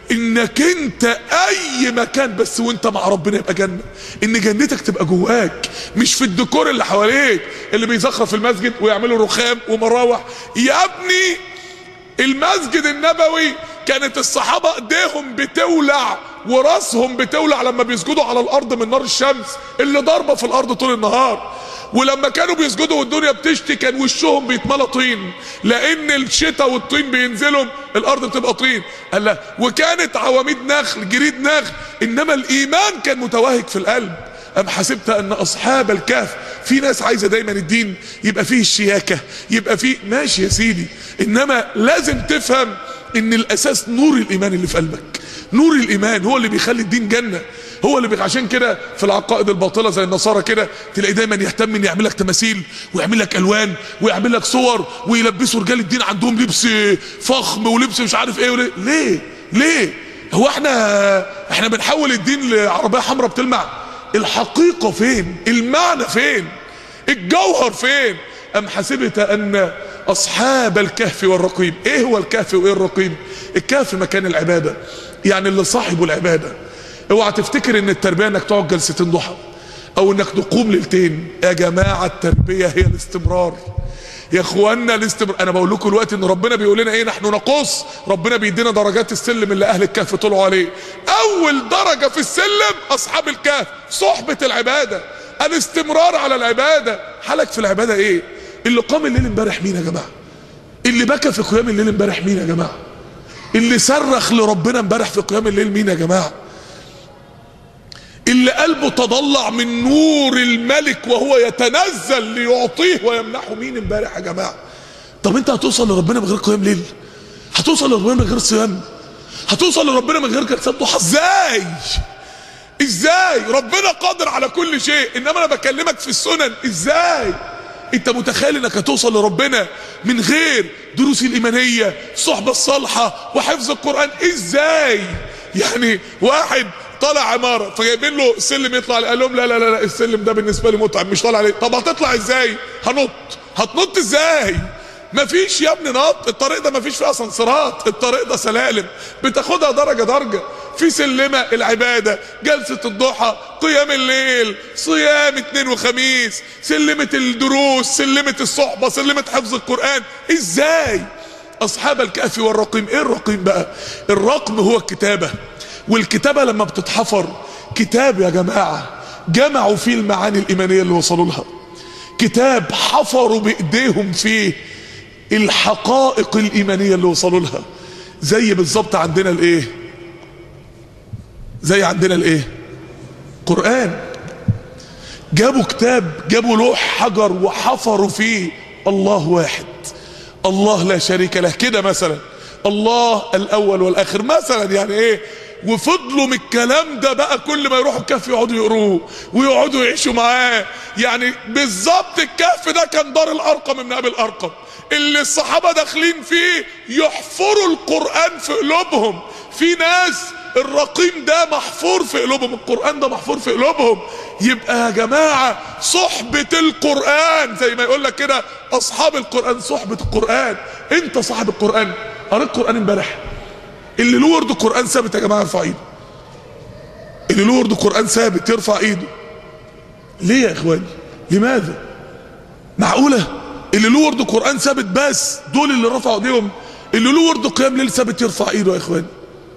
انك انت اي مكان بس وانت مع ربنا يبقى جنة ان جنتك تبقى جواك مش في الديكور اللي حواليك اللي بيزخرف المسجد ويعملوا رخام ومراوح يا ابني المسجد النبوي كانت الصحابة ايديهم بتولع وراسهم بتولع لما بيسجدوا على الارض من نار الشمس اللي ضاربه في الارض طول النهار ولما كانوا بيسجدوا والدنيا بتشتي كان وشهم بيتملى طين لان الشتاء والطين بينزلوا الارض بتبقى طين قال لا وكانت عواميد نخل جريد نخل انما الايمان كان متوهج في القلب أم حسبت أن أصحاب الكهف في ناس عايزة دايما الدين يبقى فيه الشياكة يبقى فيه ماشي يا سيدي إنما لازم تفهم إن الأساس نور الإيمان اللي في قلبك نور الإيمان هو اللي بيخلي الدين جنة هو اللي بي... عشان كده في العقائد الباطله زي النصارى كده تلاقي دايما يهتم ان يعمل لك تماثيل ويعمل لك الوان ويعمل لك صور ويلبسوا رجال الدين عندهم لبس فخم ولبس مش عارف ايه وليه ليه ليه هو احنا احنا بنحول الدين لعربيه حمراء بتلمع الحقيقة فين المعنى فين الجوهر فين أم حسبت أن أصحاب الكهف والرقيم إيه هو الكهف وإيه الرقيم الكهف مكان العبادة يعني اللي صاحبه العبادة اوعى تفتكر ان التربية انك تقعد جلستين ضحى او انك تقوم ليلتين يا جماعة التربية هي الاستمرار يا اخوانا الاستمرار انا بقول لكم دلوقتي ان ربنا بيقول لنا ايه نحن نقص ربنا بيدينا درجات السلم اللي اهل الكهف طلعوا عليه اول درجة في السلم اصحاب الكهف صحبة العبادة الاستمرار على العبادة حالك في العبادة ايه اللي قام الليل امبارح مين يا جماعة اللي بكى في قيام الليل امبارح مين يا جماعة اللي صرخ لربنا امبارح في قيام الليل مين يا جماعة اللي قلبه تضلع من نور الملك وهو يتنزل ليعطيه ويمنحه مين امبارح يا جماعه طب انت هتوصل لربنا من غير قيام ليل هتوصل لربنا من غير صيام هتوصل لربنا من غير جلسات ضحى ازاي ازاي ربنا قادر على كل شيء انما انا بكلمك في السنن ازاي انت متخيل انك هتوصل لربنا من غير دروس الايمانيه الصحبه الصالحه وحفظ القران ازاي يعني واحد طالع عماره فجايبين له سلم يطلع عليه قال لهم لا لا لا السلم ده بالنسبه لي متعب مش طالع عليه طب هتطلع ازاي هنط هتنط ازاي مفيش يا ابني نط الطريق ده مفيش فيه اسانسيرات الطريق ده سلالم بتاخدها درجه درجه في سلمة العبادة جلسة الضحى قيام الليل صيام اثنين وخميس سلمة الدروس سلمة الصحبة سلمة حفظ القرآن ازاي اصحاب الكهف والرقيم ايه الرقيم بقى الرقم هو الكتابة والكتابة لما بتتحفر كتاب يا جماعة جمعوا فيه المعاني الإيمانية اللي وصلوا لها كتاب حفروا بإيديهم فيه الحقائق الإيمانية اللي وصلوا لها زي بالظبط عندنا الإيه زي عندنا الإيه قرآن جابوا كتاب جابوا لوح حجر وحفروا فيه الله واحد الله لا شريك له كده مثلا الله الأول والآخر مثلا يعني إيه وفضلوا من الكلام ده بقى كل ما يروحوا الكهف يقعدوا يقروه ويقعدوا يعيشوا معاه يعني بالظبط الكهف ده كان دار الارقم من ابي الارقم اللي الصحابه داخلين فيه يحفروا القران في قلوبهم في ناس الرقيم ده محفور في قلوبهم القران ده محفور في قلوبهم يبقى يا جماعه صحبه القران زي ما يقول لك كده اصحاب القران صحبه القران انت صاحب القران قريت القران امبارح اللي له ورد قرآن ثابت يا جماعة يرفع ايده اللي له ورد قرآن ثابت يرفع ايده ليه يا اخواني لماذا معقولة اللي له ورد قرآن ثابت بس دول اللي رفعوا ايديهم اللي له ورد قيام ليل ثابت يرفع ايده يا اخواني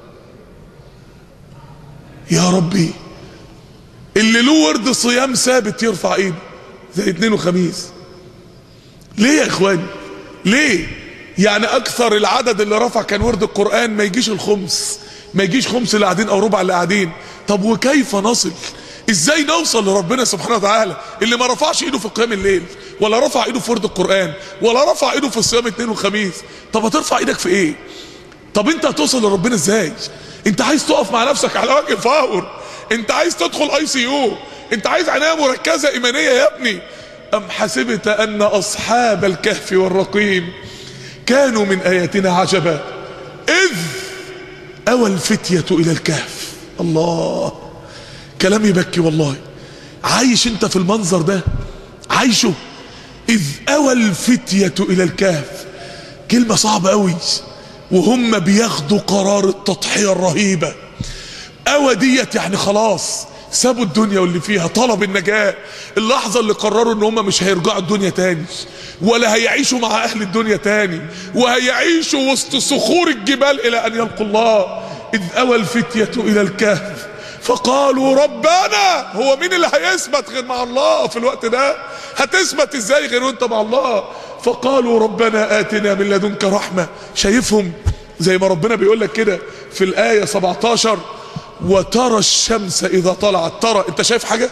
يا ربي اللي له ورد صيام ثابت يرفع ايده زي اثنين وخميس ليه يا اخواني ليه يعني اكثر العدد اللي رفع كان ورد القرآن ما يجيش الخمس ما يجيش خمس اللي قاعدين او ربع اللي قاعدين طب وكيف نصل ازاي نوصل لربنا سبحانه وتعالى اللي ما رفعش ايده في قيام الليل ولا رفع ايده في ورد القرآن ولا رفع ايده في الصيام اثنين وخميس طب هترفع ايدك في ايه طب انت هتوصل لربنا ازاي انت عايز تقف مع نفسك على وجه فاور انت عايز تدخل اي سي يو انت عايز عنايه مركزه ايمانيه يا ابني ام حسبت ان اصحاب الكهف والرقيم كانوا من اياتنا عجبا اذ اوى الفتية الى الكهف الله كلام يبكي والله عايش انت في المنظر ده عايشه اذ اوى الفتية الى الكهف كلمة صعبة قوي وهم بياخدوا قرار التضحية الرهيبة أوى ديت يعني خلاص سابوا الدنيا واللي فيها طلب النجاة اللحظة اللي قرروا ان هم مش هيرجعوا الدنيا تاني ولا هيعيشوا مع اهل الدنيا تاني وهيعيشوا وسط صخور الجبال الى ان يلقوا الله اذ اوى الفتية الى الكهف فقالوا ربنا هو مين اللي هيثبت غير مع الله في الوقت ده هتثبت ازاي غير وانت مع الله فقالوا ربنا اتنا من لدنك رحمة شايفهم زي ما ربنا بيقول لك كده في الآية 17 وترى الشمس إذا طلعت ترى أنت شايف حاجة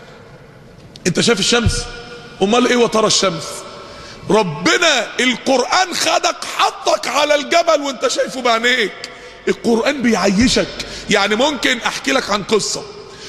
أنت شايف الشمس أمال إيه وترى الشمس ربنا القرآن خدك حطك على الجبل وانت شايفه بعينيك القرآن بيعيشك يعني ممكن احكي لك عن قصة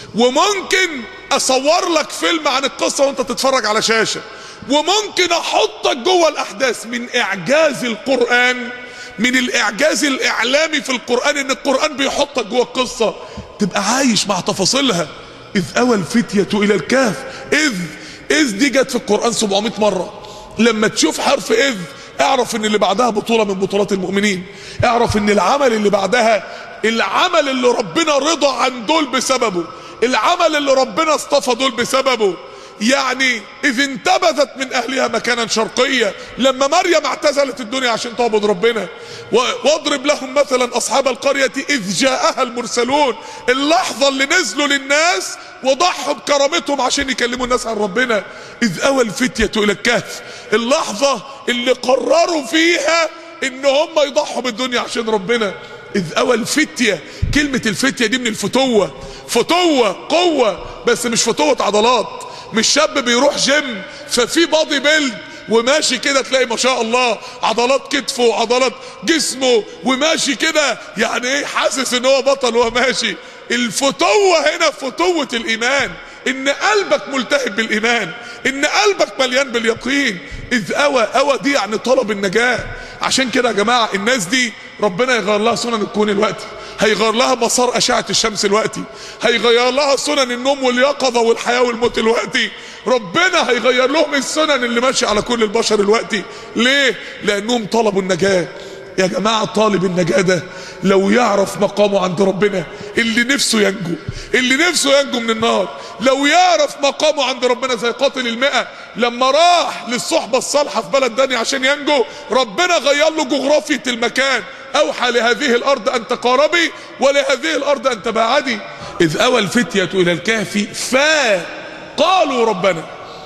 وممكن اصور لك فيلم عن القصة وانت تتفرج على شاشة وممكن احطك جوه الاحداث من اعجاز القرآن من الاعجاز الاعلامي في القرآن ان القرآن بيحطك جوه القصة تبقى عايش مع تفاصيلها اذ اوى الفتية الى الكهف اذ اذ دي جت في القرآن 700 مرة لما تشوف حرف اذ اعرف ان اللي بعدها بطولة من بطولات المؤمنين اعرف ان العمل اللي بعدها العمل اللي ربنا رضى عن دول بسببه العمل اللي ربنا اصطفى دول بسببه يعني اذ انتبذت من اهلها مكانا شرقيا لما مريم اعتزلت الدنيا عشان تعبد ربنا واضرب لهم مثلا اصحاب القرية اذ جاءها المرسلون اللحظة اللي نزلوا للناس وضحوا بكرامتهم عشان يكلموا الناس عن ربنا اذ اوى الفتية الى الكهف اللحظة اللي قرروا فيها ان هم يضحوا بالدنيا عشان ربنا اذ اوى الفتية كلمة الفتية دي من الفتوة فتوة قوة بس مش فتوة عضلات مش شاب بيروح جيم ففي بادي بيلد وماشي كده تلاقي ما شاء الله عضلات كتفه وعضلات جسمه وماشي كده يعني ايه حاسس ان هو بطل وهو ماشي الفتوة هنا فتوة الايمان ان قلبك ملتهب بالايمان ان قلبك مليان باليقين اذ اوى اوى دي يعني طلب النجاة عشان كده يا جماعة الناس دي ربنا يغير لها سنن الكون الوقتي هيغير لها مسار اشعة الشمس الوقتي هيغير لها سنن النوم واليقظة والحياة والموت الوقتي ربنا هيغير لهم السنن اللي ماشية على كل البشر الوقتي ليه لانهم طلبوا النجاة يا جماعة طالب النجاة ده لو يعرف مقامه عند ربنا اللي نفسه ينجو اللي نفسه ينجو من النار لو يعرف مقامه عند ربنا زي قاتل المئة لما راح للصحبة الصالحة في بلد داني عشان ينجو ربنا غير له جغرافية المكان اوحى لهذه الارض ان تقاربي ولهذه الارض ان تباعدي اذ اوى الفتية الى الكهف فا قالوا ربنا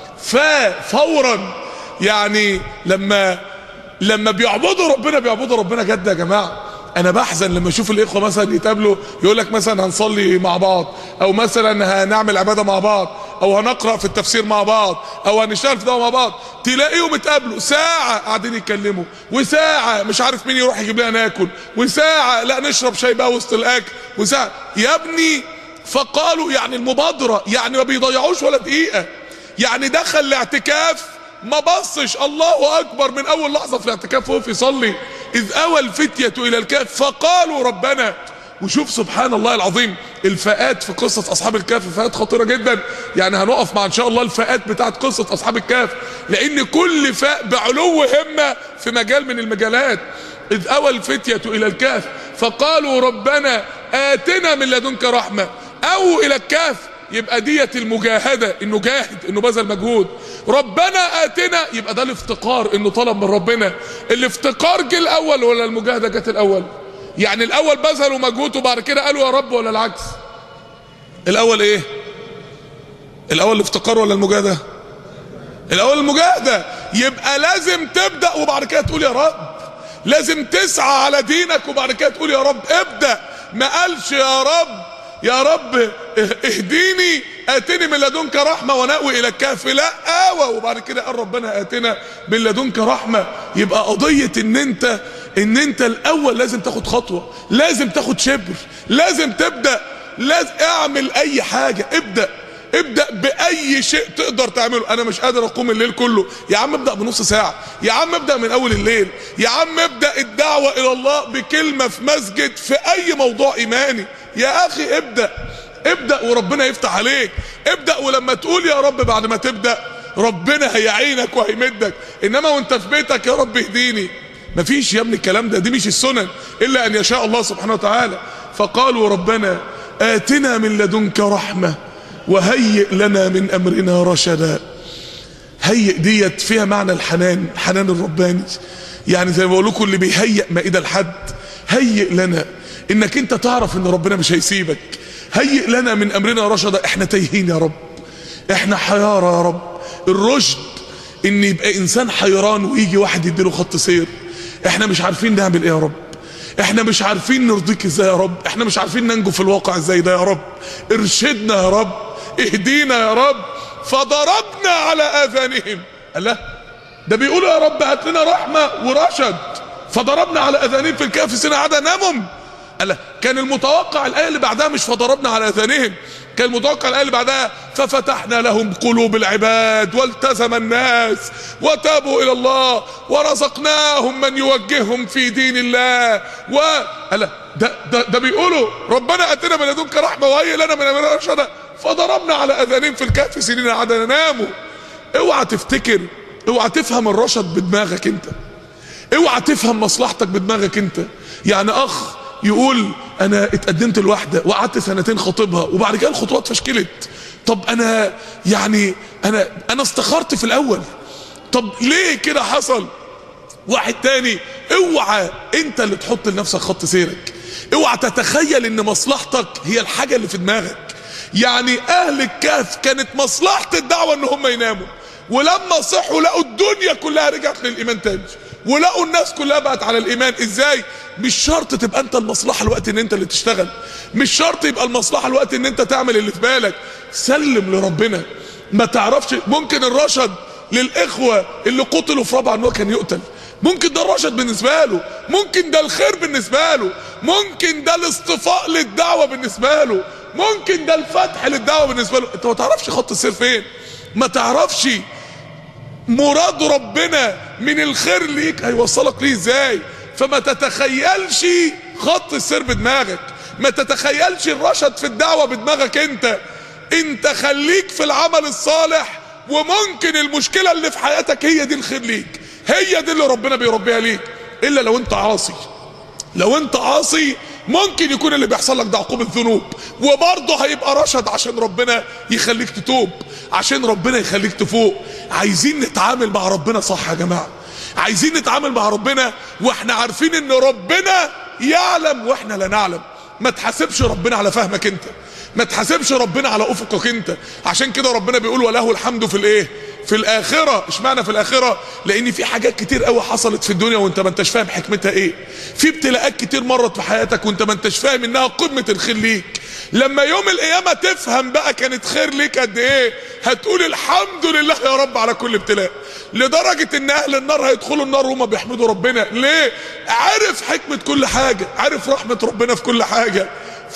فا فورا يعني لما لما بيعبدوا ربنا بيعبدوا ربنا جد يا جماعه انا بحزن لما اشوف الاخوه مثلا يتقابلوا يقول لك مثلا هنصلي مع بعض او مثلا هنعمل عباده مع بعض او هنقرا في التفسير مع بعض او هنشتغل في ده مع بعض تلاقيهم اتقابلوا ساعه قاعدين يتكلموا وساعه مش عارف مين يروح يجيب لنا ناكل وساعه لا نشرب شاي بقى وسط الاكل وساعه يا ابني فقالوا يعني المبادره يعني ما بيضيعوش ولا دقيقه يعني دخل الاعتكاف ما بصش الله اكبر من اول لحظه في الاعتكاف وهو يصلي اذ اوى الفتيه الى الكهف فقالوا ربنا وشوف سبحان الله العظيم الفئات في قصة أصحاب الكهف فئات خطيرة جدا يعني هنقف مع إن شاء الله الفئات بتاعت قصة أصحاب الكهف لأن كل فاء بعلو همة في مجال من المجالات إذ أوى الفتية إلى الكهف فقالوا ربنا آتنا من لدنك رحمة أو إلى الكهف يبقى ديت المجاهدة انه جاهد انه بذل مجهود ربنا اتنا يبقى ده الافتقار انه طلب من ربنا الافتقار جه الاول ولا المجاهدة جت الاول يعني الاول بذلوا مجهود وبعد كده قالوا يا رب ولا العكس الاول ايه الاول الافتقار ولا المجاهدة الاول المجاهدة يبقى لازم تبدأ وبعد كده تقول يا رب لازم تسعى على دينك وبعد كده تقول يا رب ابدأ ما قالش يا رب يا رب اهديني اتني من لدنك رحمة ونأوي الى الكهف لا اوى وبعد كده قال ربنا اتنا من لدنك رحمة يبقى قضية ان انت ان انت الاول لازم تاخد خطوة لازم تاخد شبر لازم تبدأ لازم اعمل اي حاجة ابدأ ابدأ بأي شيء تقدر تعمله أنا مش قادر أقوم الليل كله يا عم ابدأ بنص ساعة يا عم ابدأ من أول الليل يا عم ابدأ الدعوة إلى الله بكلمة في مسجد في أي موضوع إيماني يا أخي ابدأ ابدأ وربنا يفتح عليك ابدأ ولما تقول يا رب بعد ما تبدأ ربنا هيعينك وهيمدك إنما وانت في بيتك يا رب اهديني مفيش يا ابني الكلام ده دي مش السنن الا ان يشاء الله سبحانه وتعالى فقالوا ربنا آتنا من لدنك رحمة وهيئ لنا من أمرنا رشدا هيئ ديت فيها معنى الحنان حنان الرباني يعني زي ما بقول لكم اللي بيهيئ مائدة لحد هيئ لنا انك انت تعرف ان ربنا مش هيسيبك هيئ لنا من امرنا رشدا احنا تايهين يا رب احنا حيارى يا رب الرشد ان يبقى انسان حيران ويجي واحد يديله خط سير احنا مش عارفين نعمل ايه يا رب احنا مش عارفين نرضيك ازاي يا رب احنا مش عارفين ننجو في الواقع ازاي ده يا رب ارشدنا يا رب اهدينا يا رب فضربنا على اذانهم الله ده بيقولوا يا رب هات لنا رحمه ورشد فضربنا على اذانهم في الكهف سنة عدا نامهم الله كان المتوقع الايه اللي بعدها مش فضربنا على اذانهم كان المتوقع الايه اللي بعدها ففتحنا لهم قلوب العباد والتزم الناس وتابوا الى الله ورزقناهم من يوجههم في دين الله و الله ده, ده, ده بيقولوا ربنا اتنا من لدنك رحمه وهيئ لنا من امرنا رشدا فضربنا على اذانهم في الكهف سنين عدنا ناموا اوعى تفتكر اوعى تفهم الرشد بدماغك انت اوعى تفهم مصلحتك بدماغك انت يعني اخ يقول انا اتقدمت لواحده وقعدت سنتين خاطبها وبعد كده الخطوات فشكلت طب انا يعني انا انا استخرت في الاول طب ليه كده حصل واحد تاني اوعى انت اللي تحط لنفسك خط سيرك اوعى تتخيل ان مصلحتك هي الحاجة اللي في دماغك يعني اهل الكهف كانت مصلحة الدعوة ان هم يناموا ولما صحوا لقوا الدنيا كلها رجعت للايمان تاني ولقوا الناس كلها بقت على الايمان ازاي مش شرط تبقى انت المصلحة الوقت ان انت اللي تشتغل مش شرط يبقى المصلحة الوقت ان انت تعمل اللي في بالك سلم لربنا ما تعرفش ممكن الرشد للاخوة اللي قتلوا في رابعة ان هو كان يقتل ممكن ده الرشد بالنسبة له ممكن ده الخير بالنسبة له ممكن ده الاصطفاء للدعوة بالنسبة له ممكن ده الفتح للدعوة بالنسبة له انت ما تعرفش خط السير فين ما تعرفش مراد ربنا من الخير ليك هيوصلك ليه ازاي فما تتخيلش خط السير بدماغك ما تتخيلش الرشد في الدعوة بدماغك انت انت خليك في العمل الصالح وممكن المشكلة اللي في حياتك هي دي الخير ليك هي دي اللي ربنا بيربيها ليك الا لو انت عاصي لو انت عاصي ممكن يكون اللي بيحصل لك ده عقوبة ذنوب وبرضه هيبقى رشد عشان ربنا يخليك تتوب عشان ربنا يخليك تفوق عايزين نتعامل مع ربنا صح يا جماعة عايزين نتعامل مع ربنا واحنا عارفين ان ربنا يعلم واحنا لا نعلم ما تحاسبش ربنا على فهمك انت ما تحاسبش ربنا على افقك انت عشان كده ربنا بيقول وله الحمد في الايه في الاخره اشمعنى في الاخره لان في حاجات كتير قوي حصلت في الدنيا وانت ما انتش فاهم حكمتها ايه في ابتلاءات كتير مرت في حياتك وانت ما انتش فاهم انها قمه الخير ليك لما يوم القيامه تفهم بقى كانت خير ليك قد ايه هتقول الحمد لله يا رب على كل ابتلاء لدرجه ان اهل النار هيدخلوا النار وهم بيحمدوا ربنا ليه عارف حكمه كل حاجه عارف رحمه ربنا في كل حاجه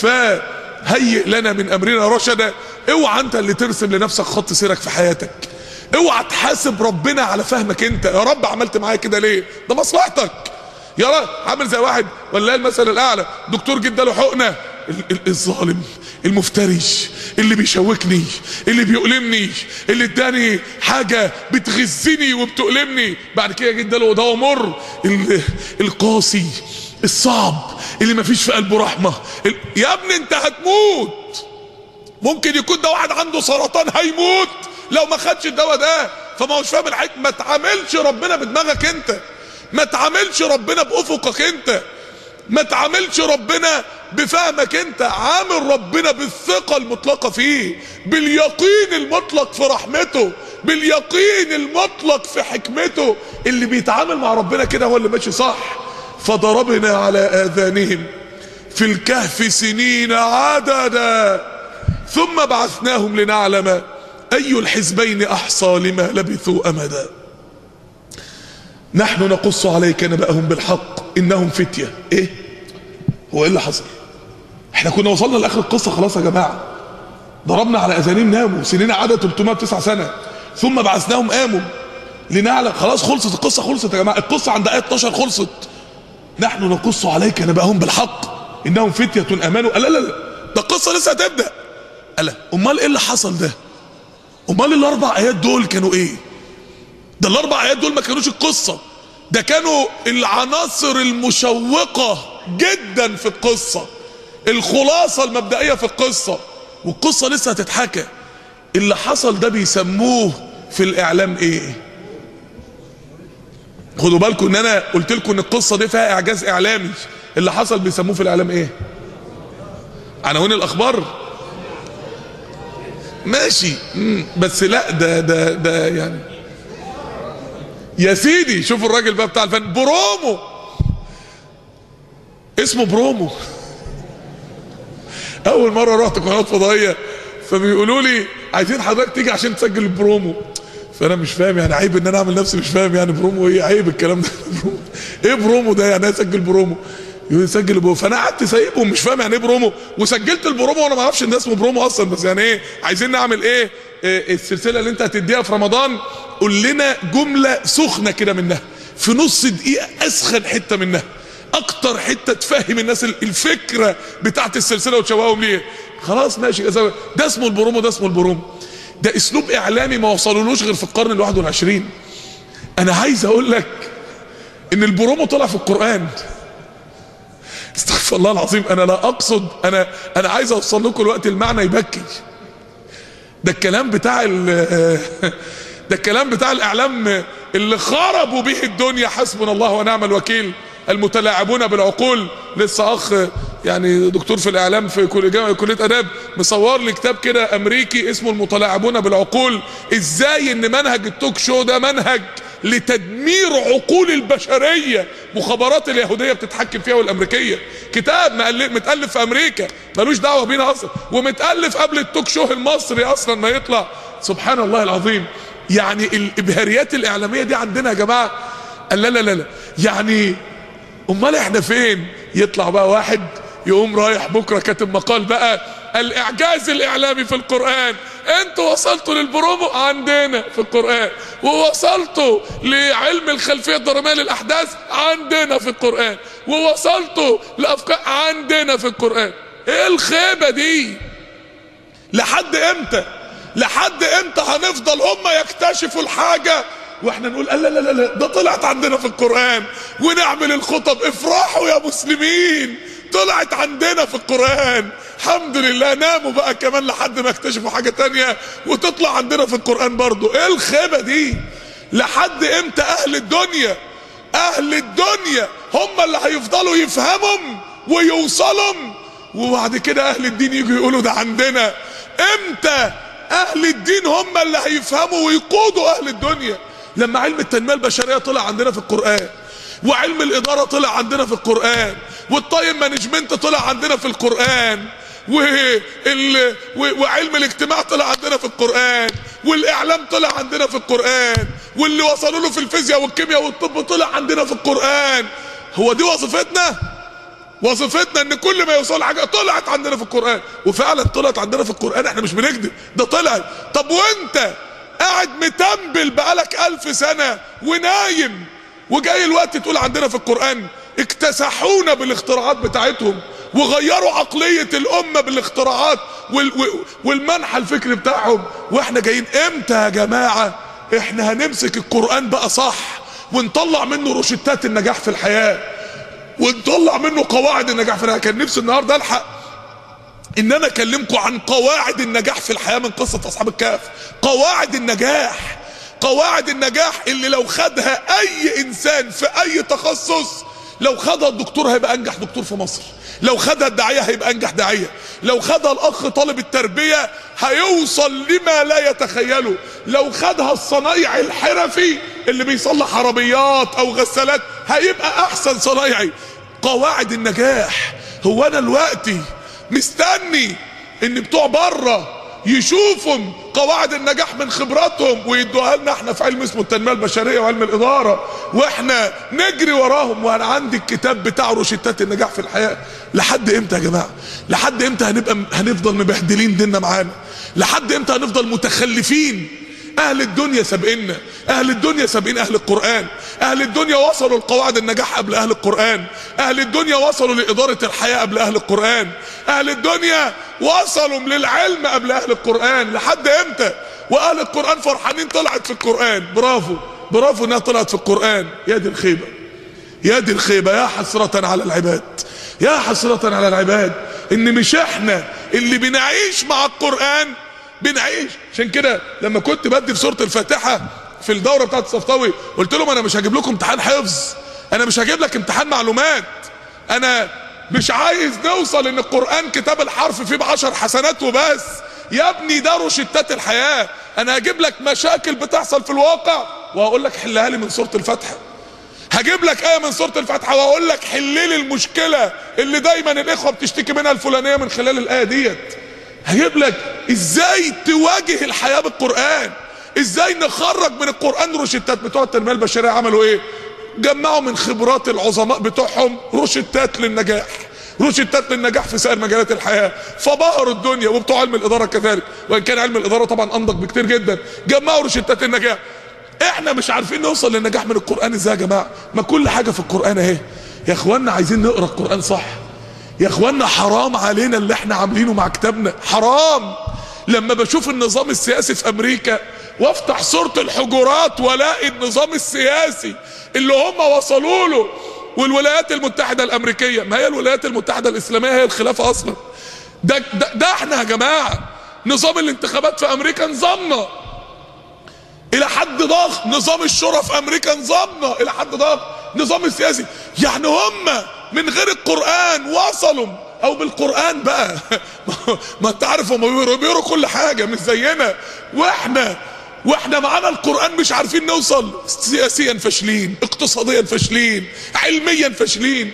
فهيئ لنا من امرنا رشدا اوعى انت اللي ترسم لنفسك خط سيرك في حياتك اوعى تحاسب ربنا على فهمك انت يا رب عملت معايا كده ليه ده مصلحتك يا رب عامل زي واحد ولا المثل الاعلى دكتور جدا له حقنه الظالم المفترش اللي بيشوكني اللي بيؤلمني اللي اداني حاجه بتغزني وبتؤلمني بعد كده جدا له دواء مر القاسي الصعب اللي ما فيش في قلبه رحمه يا ابني انت هتموت ممكن يكون ده واحد عنده سرطان هيموت لو ما خدش الدواء ده فما هوش فاهم الحكمه ما تعاملش ربنا بدماغك انت ما تعاملش ربنا بافقك انت ما تعاملش ربنا بفهمك انت عامل ربنا بالثقه المطلقه فيه باليقين المطلق في رحمته باليقين المطلق في حكمته اللي بيتعامل مع ربنا كده هو اللي ماشي صح فضربنا على اذانهم في الكهف سنين عددا ثم بعثناهم لنعلم أي الحزبين أحصى لما لبثوا أمدا نحن نقص عليك نبأهم بالحق إنهم فتية إيه هو إيه اللي حصل إحنا كنا وصلنا لآخر القصة خلاص يا جماعة ضربنا على أذانهم ناموا سنين عدد 309 سنة ثم بعثناهم قاموا لنعلم خلاص خلصت القصة خلصت يا جماعة القصة عند آية 12 خلصت نحن نقص عليك نبأهم بالحق إنهم فتية آمنوا لا لا لا ده القصة لسه هتبدأ لا أمال إيه اللي حصل ده امال الاربع ايات دول كانوا ايه ده الاربع ايات دول ما كانوش القصه ده كانوا العناصر المشوقة جدا في القصة الخلاصة المبدئية في القصة والقصة لسه هتتحكى اللي حصل ده بيسموه في الاعلام ايه خدوا بالكم ان انا قلت لكم ان القصة دي فيها اعجاز اعلامي اللي حصل بيسموه في الاعلام ايه عناوين الاخبار ماشي مم. بس لا ده ده ده يعني يا سيدي شوفوا الراجل بقى بتاع الفن برومو اسمه برومو اول مره رحت قناه فضائيه فبيقولوا لي عايزين حضرتك تيجي عشان تسجل البرومو فانا مش فاهم يعني عيب ان انا اعمل نفسي مش فاهم يعني برومو ايه عيب الكلام ده برومو. ايه برومو ده يعني اسجل برومو يقول يسجل برومو فانا قعدت سايبهم مش فاهم يعني ايه برومو وسجلت البرومو وانا ما اعرفش ان ده اسمه برومو اصلا بس يعني ايه عايزين نعمل ايه, إيه السلسله اللي انت هتديها في رمضان قول لنا جمله سخنه كده منها في نص دقيقه اسخن حته منها اكتر حته تفهم الناس الفكره بتاعت السلسله وتشوقهم ليه خلاص ماشي ده اسمه البرومو ده اسمه البرومو ده اسلوب اعلامي ما وصلولوش غير في القرن الواحد والعشرين انا عايز اقول لك ان البرومو طلع في القرآن استغفر الله العظيم انا لا اقصد انا انا عايز اوصل لكم الوقت المعنى يبكي ده الكلام بتاع ده الكلام بتاع الاعلام اللي خربوا به الدنيا حسبنا الله ونعم الوكيل المتلاعبون بالعقول لسه اخ يعني دكتور في الاعلام في كليه اداب مصور لي كتاب كده امريكي اسمه المتلاعبون بالعقول ازاي ان منهج التوك شو ده منهج لتدمير عقول البشريه مخابرات اليهوديه بتتحكم فيها والامريكيه كتاب متالف في امريكا ملوش دعوه بينا اصلا ومتالف قبل التوك شو المصري اصلا ما يطلع سبحان الله العظيم يعني الابهاريات الاعلاميه دي عندنا يا جماعه لا لا لا لا يعني امال احنا فين يطلع بقى واحد يقوم رايح بكره كاتب مقال بقى الاعجاز الاعلامي في القران انتوا وصلتوا للبرومو عندنا في القران ووصلتوا لعلم الخلفيه الدراميه للاحداث عندنا في القران ووصلتوا لافكار عندنا في القران ايه الخيبه دي لحد امتى لحد امتى هنفضل هم يكتشفوا الحاجه واحنا نقول لا لا لا لا ده طلعت عندنا في القرآن ونعمل الخطب افرحوا يا مسلمين طلعت عندنا في القرآن الحمد لله ناموا بقى كمان لحد ما اكتشفوا حاجة تانية وتطلع عندنا في القرآن برضو ايه الخيبة دي لحد امتى اهل الدنيا اهل الدنيا هم اللي هيفضلوا يفهمهم ويوصلوا وبعد كده اهل الدين يجوا يقولوا ده عندنا امتى اهل الدين هم اللي هيفهموا ويقودوا اهل الدنيا لما علم التنميه البشريه طلع عندنا في القران وعلم الاداره طلع عندنا في القران والتايم مانجمنت طلع عندنا في القران وال... وعلم الاجتماع طلع عندنا في القران والاعلام طلع عندنا في القران واللي وصلوا له في الفيزياء والكيمياء والطب طلع عندنا في القران هو دي وظيفتنا وظيفتنا ان كل ما يوصل حاجه طلعت عندنا في القران وفعلا طلعت عندنا في القران احنا مش بنكذب ده طلعت طب وانت قاعد متنبل بقالك ألف سنة ونايم وجاي الوقت تقول عندنا في القرآن اكتسحونا بالاختراعات بتاعتهم وغيروا عقلية الأمة بالاختراعات وال والمنحى الفكري بتاعهم واحنا جايين امتى يا جماعة احنا هنمسك القرآن بقى صح ونطلع منه روشتات النجاح في الحياة ونطلع منه قواعد النجاح في الحياة كان نفسي النهاردة الحق ان انا اكلمكم عن قواعد النجاح في الحياة من قصة اصحاب الكهف قواعد النجاح قواعد النجاح اللي لو خدها اي انسان في اي تخصص لو خدها الدكتور هيبقى انجح دكتور في مصر لو خدها الداعية هيبقى انجح داعية لو خدها الاخ طالب التربية هيوصل لما لا يتخيله لو خدها الصنايعي الحرفي اللي بيصلح عربيات او غسالات هيبقى احسن صنايعي قواعد النجاح هو انا دلوقتي مستني ان بتوع بره يشوفوا قواعد النجاح من خبراتهم ويدوها لنا احنا في علم اسمه التنميه البشريه وعلم الاداره واحنا نجري وراهم وانا عندي الكتاب بتاع روشتات النجاح في الحياه لحد امتى يا جماعه لحد امتى هنبقى هنفضل مبهدلين ديننا معانا لحد امتى هنفضل متخلفين اهل الدنيا سابقنا اهل الدنيا سابقين اهل القرآن اهل الدنيا وصلوا لقواعد النجاح قبل اهل القرآن اهل الدنيا وصلوا لادارة الحياة قبل اهل القرآن اهل الدنيا وصلوا للعلم قبل اهل القرآن لحد امتى واهل القرآن فرحانين طلعت في القرآن برافو برافو انها طلعت في القرآن يا دي الخيبة يا دي الخيبة يا حسرة على العباد يا حسرة على العباد ان مش احنا اللي بنعيش مع القرآن بنعيش عشان كده لما كنت بدي في سورة الفاتحة في الدورة بتاعت الصفطاوي قلت لهم انا مش هجيب لكم امتحان حفظ انا مش هجيب لك امتحان معلومات انا مش عايز نوصل ان القرآن كتاب الحرف فيه بعشر حسنات وبس يا ابني ده روشتات الحياة انا هجيب لك مشاكل بتحصل في الواقع وهقول لك حلها لي من سورة الفاتحة هجيب لك آية من سورة الفاتحة وأقول لك حل لي المشكلة اللي دايما الإخوة بتشتكي منها الفلانية من خلال الآية ديت هجيب لك إزاي تواجه الحياة بالقرآن إزاي نخرج من القرآن روشتات بتوع التنمية البشرية عملوا إيه جمعوا من خبرات العظماء بتوعهم روشتات للنجاح روشتات للنجاح في سائر مجالات الحياة فبهروا الدنيا وبتوع علم الإدارة كذلك وإن كان علم الإدارة طبعا أنضج بكتير جدا جمعوا روشتات النجاح احنا مش عارفين نوصل للنجاح من القرآن ازاي يا جماعة ما كل حاجة في القرآن اهي يا اخوانا عايزين نقرأ القرآن صح يا اخوانا حرام علينا اللي احنا عاملينه مع كتابنا حرام لما بشوف النظام السياسي في امريكا وافتح سورة الحجرات والاقي النظام السياسي اللي هم وصلوا له والولايات المتحدة الامريكية ما هي الولايات المتحدة الاسلامية هي الخلافة اصلا ده, ده, ده احنا يا جماعة نظام الانتخابات في امريكا نظامنا الى حد ضخم نظام الشورى في امريكا نظامنا الى حد ضخم نظام السياسي يعني هم من غير القرآن وصلوا او بالقرآن بقى ما انت عارف هم بيقروا بيقروا كل حاجة مش زينا واحنا واحنا معانا القرآن مش عارفين نوصل سياسيا فاشلين اقتصاديا فاشلين علميا فاشلين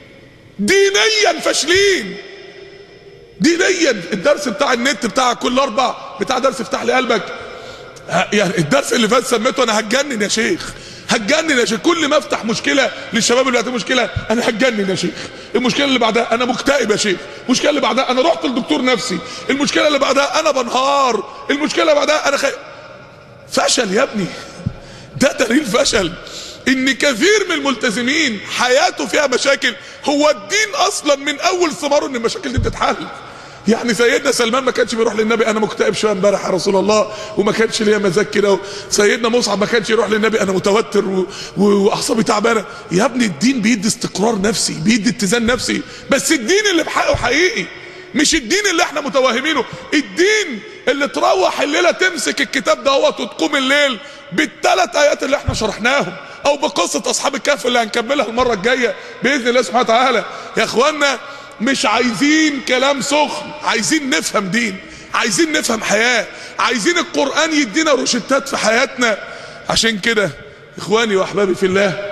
دينيا فاشلين دينيا الدرس بتاع النت بتاع كل اربع بتاع درس افتح لي قلبك يعني الدرس اللي فات سميته انا هتجنن يا شيخ هتجنن يا شيخ كل ما افتح مشكله للشباب اللي عندهم مشكله انا هتجنن يا شيخ المشكله اللي بعدها انا مكتئب يا شيخ المشكله اللي بعدها انا رحت لدكتور نفسي المشكله اللي بعدها انا بنهار المشكله اللي بعدها انا خي... فشل يا ابني ده دليل فشل ان كثير من الملتزمين حياته فيها مشاكل هو الدين اصلا من اول ثماره ان المشاكل دي بتتحل يعني سيدنا سلمان ما كانش بيروح للنبي انا مكتئب شويه امبارح يا رسول الله وما كانش ليا مزاج كده سيدنا مصعب ما كانش يروح للنبي انا متوتر و... و... واعصابي تعبانه يا ابني الدين بيدي استقرار نفسي بيدي اتزان نفسي بس الدين اللي بحقه حقيقي مش الدين اللي احنا متوهمينه الدين اللي تروح الليله تمسك الكتاب دوت وتقوم الليل بالثلاث ايات اللي احنا شرحناهم او بقصه اصحاب الكهف اللي هنكملها المره الجايه باذن الله سبحانه وتعالى يا اخوانا مش عايزين كلام سخن عايزين نفهم دين عايزين نفهم حياة عايزين القرآن يدينا روشتات في حياتنا عشان كده اخواني واحبابي في الله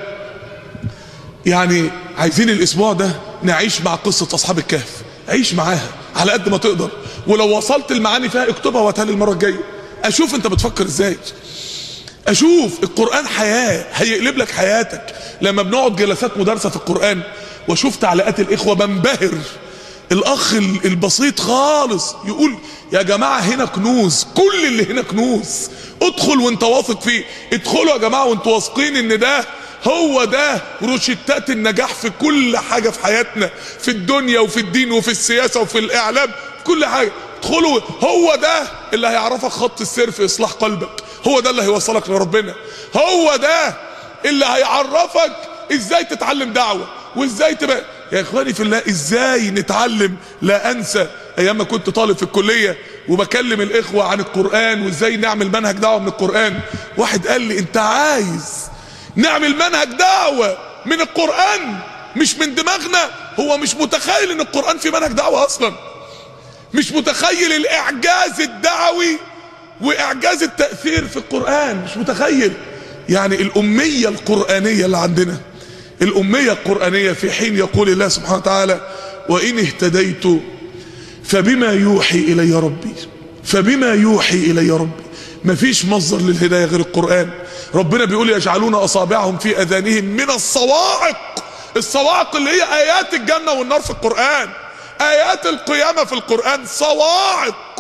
يعني عايزين الاسبوع ده نعيش مع قصة اصحاب الكهف عيش معاها على قد ما تقدر ولو وصلت المعاني فيها اكتبها واتها المرة الجاية اشوف انت بتفكر ازاي اشوف القرآن حياة هيقلب لك حياتك لما بنقعد جلسات مدارسة في القرآن واشوف تعليقات الاخوة بنبهر الاخ البسيط خالص يقول يا جماعة هنا كنوز كل اللي هنا كنوز ادخل وانت واثق فيه ادخلوا يا جماعة وانتوا واثقين ان ده هو ده روشتات النجاح في كل حاجة في حياتنا في الدنيا وفي الدين وفي السياسة وفي الاعلام في كل حاجة ادخلوا هو ده اللي هيعرفك خط السير في اصلاح قلبك هو ده اللي هيوصلك لربنا هو ده اللي هيعرفك ازاي تتعلم دعوة وازاي تبقى يا اخواني في الله ازاي نتعلم لا انسى ايام ما كنت طالب في الكلية وبكلم الاخوة عن القرآن وازاي نعمل منهج دعوة من القرآن واحد قال لي انت عايز نعمل منهج دعوة من القرآن مش من دماغنا هو مش متخيل ان القرآن في منهج دعوة اصلا مش متخيل الاعجاز الدعوي واعجاز التأثير في القرآن مش متخيل يعني الامية القرآنية اللي عندنا الأمية القرآنية في حين يقول الله سبحانه وتعالى وإن اهتديت فبما يوحي إلي ربي فبما يوحي إلي ربي مفيش مصدر للهداية غير القرآن ربنا بيقول يجعلون أصابعهم في أذانهم من الصواعق الصواعق اللي هي آيات الجنة والنار في القرآن آيات القيامة في القرآن صواعق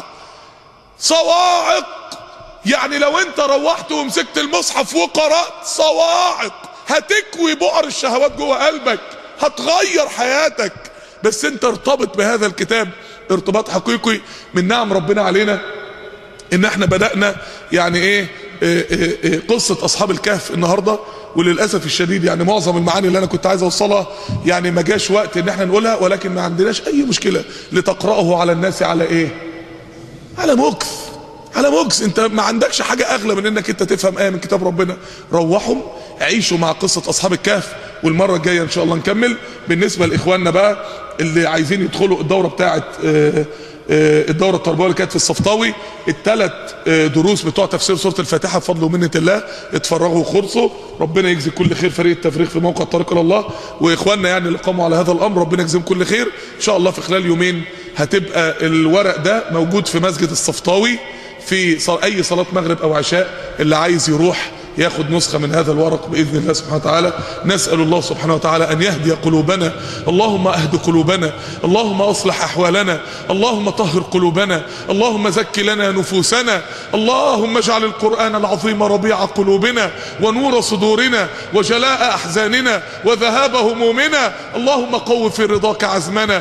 صواعق يعني لو انت روحت ومسكت المصحف وقرأت صواعق هتكوي بؤر الشهوات جوه قلبك هتغير حياتك بس انت ارتبط بهذا الكتاب ارتباط حقيقي من نعم ربنا علينا ان احنا بدأنا يعني ايه آه، آه، آه، قصة أصحاب الكهف النهاردة وللأسف الشديد يعني معظم المعاني اللي أنا كنت عايز أوصلها يعني ما جاش وقت إن احنا نقولها ولكن ما عندناش أي مشكلة لتقرأه على الناس على إيه على مكث على مكث انت ما عندكش حاجة اغلى من انك انت تفهم ايه من كتاب ربنا روحوا عيشوا مع قصة اصحاب الكهف والمرة الجاية ان شاء الله نكمل بالنسبة لاخواننا بقى اللي عايزين يدخلوا الدورة بتاعت آه، آه، الدورة التربوية اللي كانت في الصفطاوي الثلاث دروس بتوع تفسير سورة الفاتحة بفضل ومنة الله اتفرغوا وخلصوا ربنا يجزي كل خير فريق التفريغ في موقع طريق الى الله واخواننا يعني اللي قاموا على هذا الامر ربنا يجزيهم كل خير ان شاء الله في خلال يومين هتبقى الورق ده موجود في مسجد الصفطاوي في صل- اي صلاة مغرب او عشاء اللي عايز يروح ياخد نسخة من هذا الورق بإذن الله سبحانه وتعالى نسأل الله سبحانه وتعالى أن يهدي قلوبنا اللهم أهد قلوبنا اللهم أصلح أحوالنا اللهم طهر قلوبنا اللهم زك لنا نفوسنا اللهم اجعل القرآن العظيم ربيع قلوبنا ونور صدورنا وجلاء أحزاننا وذهاب همومنا اللهم قو في رضاك عزمنا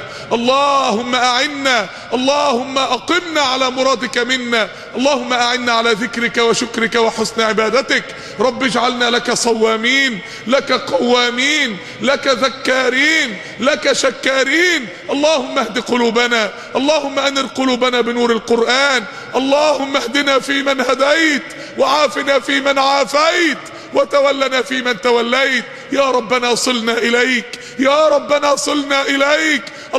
اللهم أعنا اللهم أقمنا على مرادك منا اللهم أعنا على ذكرك وشكرك وحسن عبادتك رب اجعلنا لك صوامين لك قوامين لك ذكارين لك شكارين اللهم اهد قلوبنا اللهم انر قلوبنا بنور القرآن اللهم اهدنا فيمن هديت وعافنا فيمن عافيت وتولنا فيمن توليت يا ربنا صلنا إليك يا ربنا صلنا إليك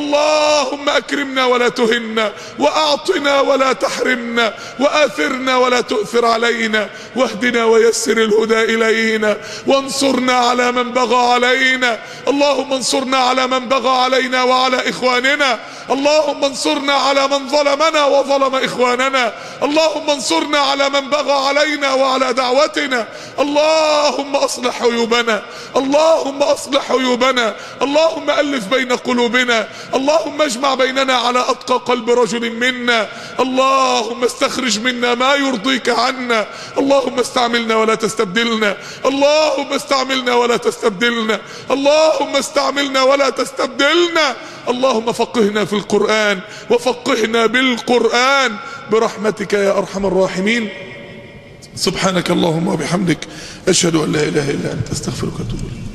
اللهم أكرمنا ولا تهنا وأعطنا ولا تحرمنا وآثرنا ولا تؤثر علينا واهدنا ويسر الهدى إلينا وانصرنا على من بغى علينا اللهم انصرنا على من بغى علينا وعلى إخواننا اللهم انصرنا على من ظلمنا وظلم إخواننا اللهم انصرنا على من بغى علينا وعلى دعوتنا اللهم أصلح عيوبنا اللهم أصلح عيوبنا اللهم ألف بين قلوبنا اللهم اجمع بيننا على أتقى قلب رجل منا اللهم استخرج منا ما يرضيك عنا اللهم استعملنا ولا تستبدلنا اللهم استعملنا ولا تستبدلنا اللهم استعملنا ولا تستبدلنا اللهم فقهنا في القرآن وفقهنا بالقرآن برحمتك يا أرحم الراحمين سبحانك اللهم وبحمدك أشهد أن لا إله إلا أنت أستغفرك وأتوب إليك